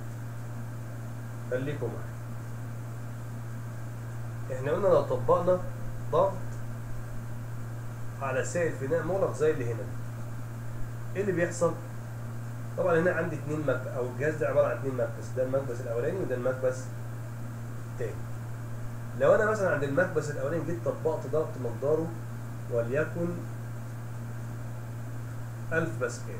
خليكم معايا احنا قلنا لو طبقنا ضغط على سائل فناء مغلق زي اللي هنا دي ايه اللي بيحصل؟ طبعا هنا عندي اتنين مكبس او الجهاز ده عبارة عن اتنين مكبس ده المكبس الاولاني وده المكبس التاني لو انا مثلا عند المكبس الاولاني جيت طبقت ضغط مقداره وليكن 1000 باسكال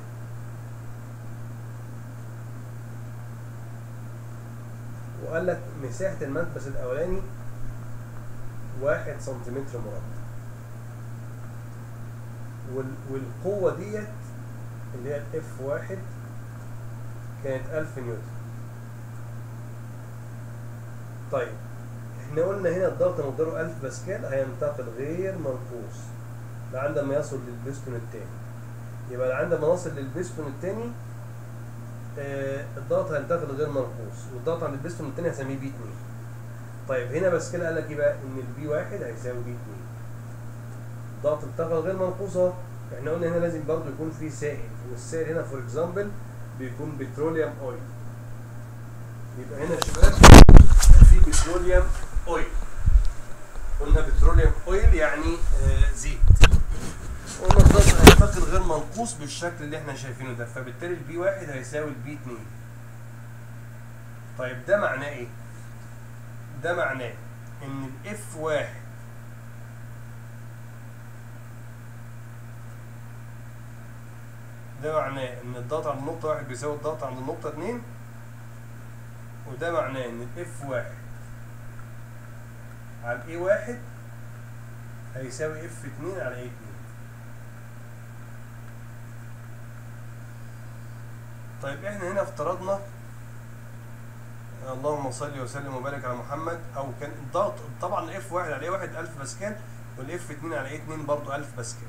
وقال لك مساحة المكبس الأولاني واحد سنتيمتر مربع وال والقوة ديت اللي هي الاف واحد كانت ألف نيوتن طيب احنا قلنا هنا الضغط مقداره ألف باسكال هينتقل غير منقوص لعندما يصل للبستون التاني يبقى عندما نصل للبستون الثاني آه الضغط هينتقل غير منقوص والضغط عند البستون الثاني هسميه بي 2 طيب هنا بس كده قال لك ايه بقى ان البي 1 هيساوي بي 2 الضغط انتقل غير منقوص اهو احنا قلنا هنا لازم برضه يكون في سائل والسائل هنا فور اكزامبل بيكون بتروليوم اويل يبقى هنا يا شباب في بتروليوم اويل قلنا بتروليوم اويل يعني آه زيت قلنا الضغط هينتقل غير منقوص بالشكل اللي احنا شايفينه ده فبالتالي البي واحد هيساوي البي اتنين طيب ده معناه ايه؟ ده معناه ان الاف واحد ده معناه ان الضغط عند النقطة واحد بيساوي الضغط عند النقطة اتنين وده معناه ان الاف واحد على الاي واحد هيساوي اف اتنين على اي اتنين طيب احنا هنا افترضنا اللهم صل وسلم وبارك على محمد او كان الضغط طبعا الاف واحد على اي واحد 1000 باسكال والاف اتنين على اي اتنين برضه 1000 باسكال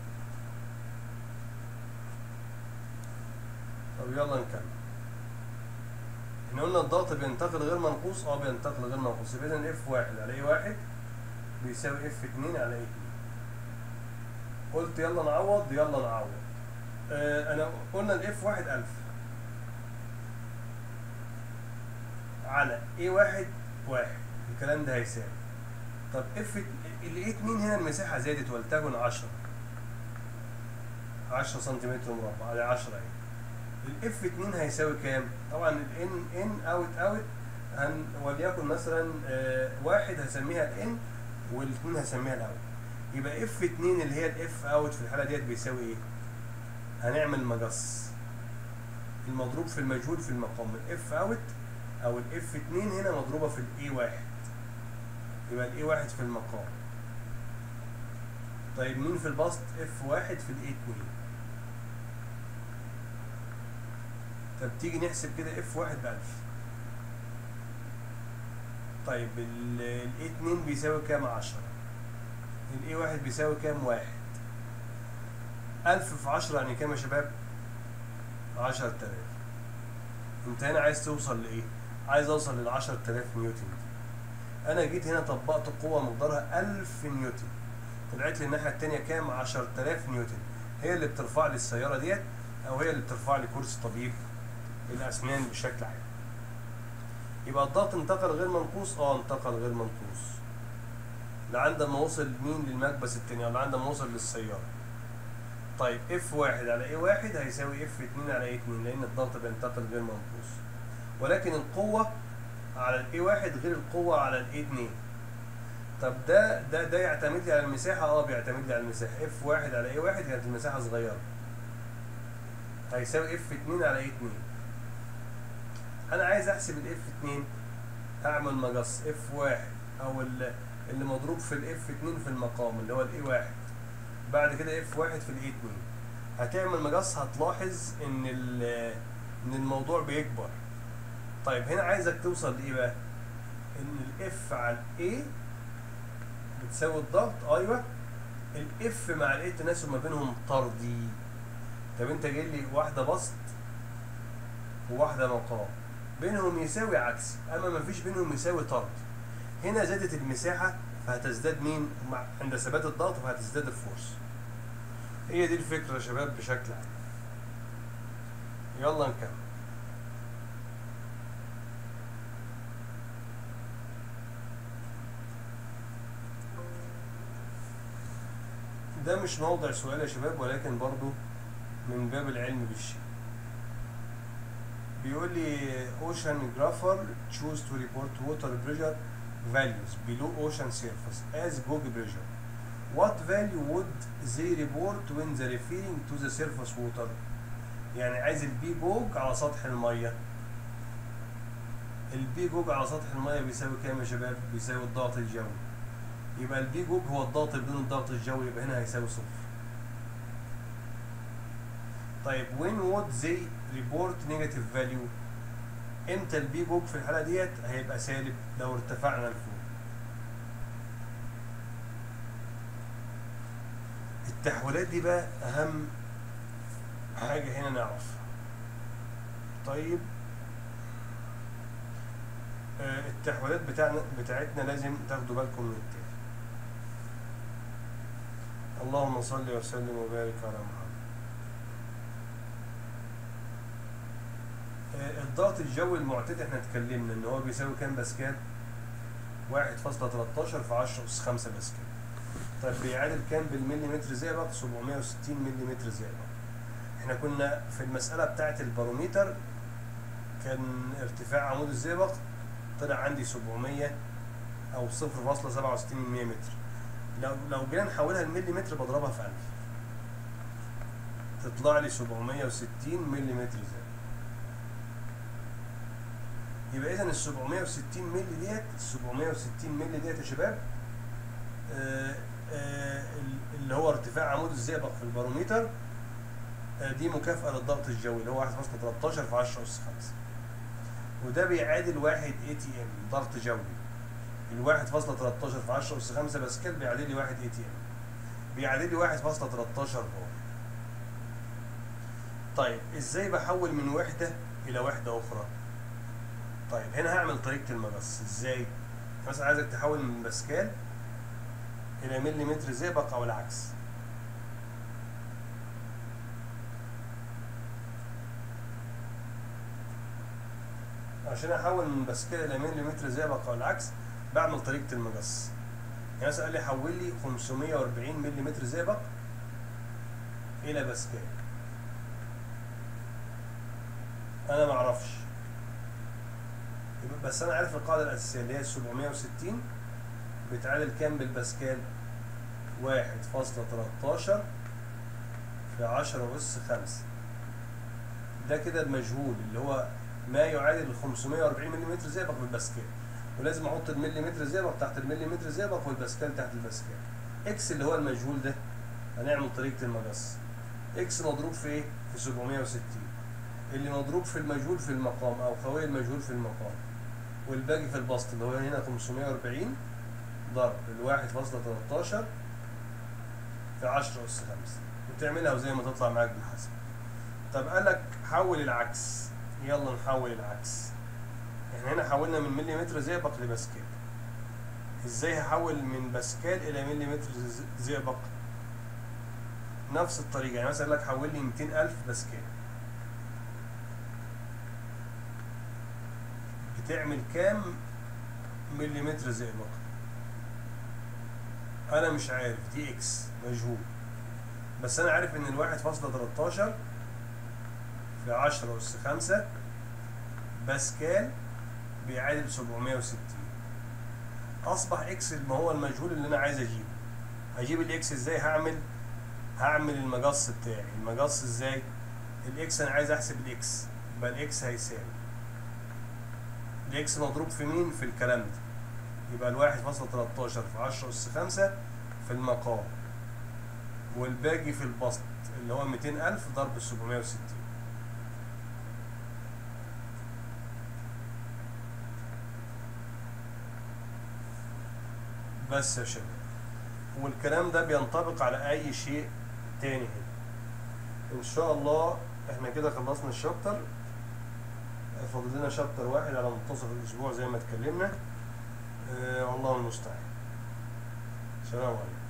طب يلا نكمل احنا قلنا الضغط بينتقل غير منقوص اه بينتقل غير منقوص يبقى اذا اف واحد على اي واحد بيساوي اف اتنين على اي اتنين قلت يلا نعوض يلا نعوض اه انا قلنا الاف واحد 1000 على اي واحد واحد الكلام ده هيساوي طب اف الاي اتنين هنا المساحة زادت ولتكن 10 10 سنتيمتر مربع على 10 اهي الاف 2 هيساوي كام؟ طبعا الان ان اوت اوت هن وليكن مثلا آه واحد هسميها الان والاثنين هسميها الاوت يبقى اف 2 اللي هي الاف اوت في الحاله ديت بيساوي ايه؟ هنعمل مجص المضروب في المجهول في المقام الاف اوت او الاف 2 هنا مضروبه في الاي واحد يبقى الاي واحد في المقام طيب مين في البسط اف واحد في الاي 2 طب تيجي نحسب كده اف واحد بألف طيب ال A2 بيساوي كام عشرة ال A1 بيساوي كام واحد ألف في عشرة يعني كام يا شباب عشرة آلاف انت هنا عايز توصل لإيه عايز أوصل للعشرة آلاف نيوتن دي أنا جيت هنا طبقت قوة مقدارها ألف نيوتن طلعت لي الناحية التانية كام عشرة آلاف نيوتن هي اللي بترفع لي السيارة ديت أو هي اللي بترفع لي كرسي طبيب الاسنان بشكل عام يبقى الضغط انتقل غير منقوص اه انتقل غير منقوص لعند ما وصل مين للمكبس التاني او لعند ما وصل للسيارة طيب اف واحد على اي واحد هيساوي اف اتنين على اي اتنين لان الضغط بينتقل غير منقوص ولكن القوة على الاي واحد غير القوة على الاي اتنين طب ده ده ده يعتمد لي على المساحة اه بيعتمد لي على المساحة اف واحد على اي واحد كانت المساحة صغيرة هيساوي اف اتنين على اي اتنين انا عايز احسب الاف 2 هعمل مقص اف 1 او اللي مضروب في الاف 2 في المقام اللي هو الاي 1 بعد كده اف 1 في الاي 2 هتعمل مقص هتلاحظ ان ان الموضوع بيكبر طيب هنا عايزك توصل لايه بقى ان الاف على الاي بتساوي الضغط ايوه الاف مع الاي التناسب ما بينهم طردي طب انت جاي لي واحده بسط وواحده مقام بينهم يساوي عكسي اما ما فيش بينهم يساوي طرد هنا زادت المساحة فهتزداد مين مع عند ثبات الضغط فهتزداد الفورس هي دي الفكرة يا شباب بشكل عام يلا نكمل ده مش موضع سؤال يا شباب ولكن برضو من باب العلم بالشيء بيقول لي oceanographer choose to report water pressure values below ocean surface as gauge pressure. What value would they report when they referring to the surface water? يعني عايز البي جوج على سطح المية. البي جوج على سطح المية بيساوي كام يا شباب؟ بيساوي الضغط الجوي. يبقى البي جوج هو الضغط بدون الضغط الجوي يبقى هنا هيساوي صفر. طيب when would they report negative value امتى البي جوج في الحالة ديت هيبقى سالب لو ارتفعنا لفوق التحويلات دي بقى اهم حاجة هنا نعرفها طيب آه التحويلات بتاعنا بتاعتنا لازم تاخدوا بالكم من التالي اللهم صل وسلم وبارك على محمد الضغط الجوي المعتاد احنا اتكلمنا ان هو بيساوي كام باسكال؟ واحد فاصلة تلاتاشر في عشرة أس خمسة باسكال. طيب بيعادل كام بالمليمتر زئبق 760 مليمتر زئبق احنا كنا في المسألة بتاعة الباروميتر كان ارتفاع عمود الزئبق طلع عندي 700 او 0.67 متر لو لو جينا نحولها لمليمتر بضربها في 1000 تطلع لي 760 مليمتر زئبق يبقى اذا ال 760 مللي ديت ال 760 مللي ديت يا شباب آه، آه، اللي هو ارتفاع عمود الزئبق في الباروميتر آه، دي مكافأة للضغط الجوي اللي هو 1.13 في 10 أس 5 وده بيعادل 1 اي تي ام ضغط جوي ال 1.13 في 10 أس 5 باسكال بيعادل لي 1 اي تي ام بيعادل لي 1.13 بار طيب ازاي بحول من وحدة إلى وحدة أخرى؟ طيب هنا هعمل طريقة المقص ازاي؟ مثلا عايزك تحول من باسكال إلى مليمتر زئبق أو العكس عشان احول من باسكال الى مليمتر زئبق او العكس بعمل طريقه المقص يعني مثلا قال لي حول لي 540 مليمتر زئبق الى باسكال انا ما اعرفش يبقى بس انا عارف القاعده الاساسيه اللي هي 760 بتعادل كام بالباسكال 1.13 في 10 أس 5 ده كده المجهول اللي هو ما يعادل ال 540 ملم زئبق بالباسكال ولازم احط المليمتر زئبق تحت المليمتر زئبق والباسكال تحت الباسكال اكس اللي هو المجهول ده هنعمل طريقه المقص اكس مضروب في ايه في 760 اللي مضروب في المجهول في المقام او خويه المجهول في المقام والباقي في البسط اللي هو هنا 540 ضرب ال 1.13 في 10 اس 5 وتعملها وزي ما تطلع معاك بالحسب طب قال لك حول العكس يلا نحول العكس احنا هنا حولنا من مليمتر زئبق لباسكال ازاي هحول من باسكال الى مليمتر زئبق نفس الطريقه يعني مثلا لك حول لي 200000 باسكال بتعمل كام مليمتر زئبق انا مش عارف دي اكس مجهول بس انا عارف ان الواحد فاصلة 13 في 10 أس 5 باسكال بيعادل 760 أصبح إكس ما هو المجهول اللي أنا عايز أجيبه هجيب الإكس إزاي هعمل هعمل المقص بتاعي المقص إزاي الإكس أنا عايز أحسب الإكس يبقى الإكس هيساوي الإكس مضروب في مين في الكلام ده يبقى الواحد فاصلة 13 في 10 أس 5 في المقام والباقي في البسط اللي هو 200000 ضرب 760 بس يا شباب والكلام ده بينطبق على اي شيء تاني هنا ان شاء الله احنا كده خلصنا الشابتر فاضل لنا شابتر واحد على منتصف الاسبوع زي ما اتكلمنا أه والله المستعان سلام عليكم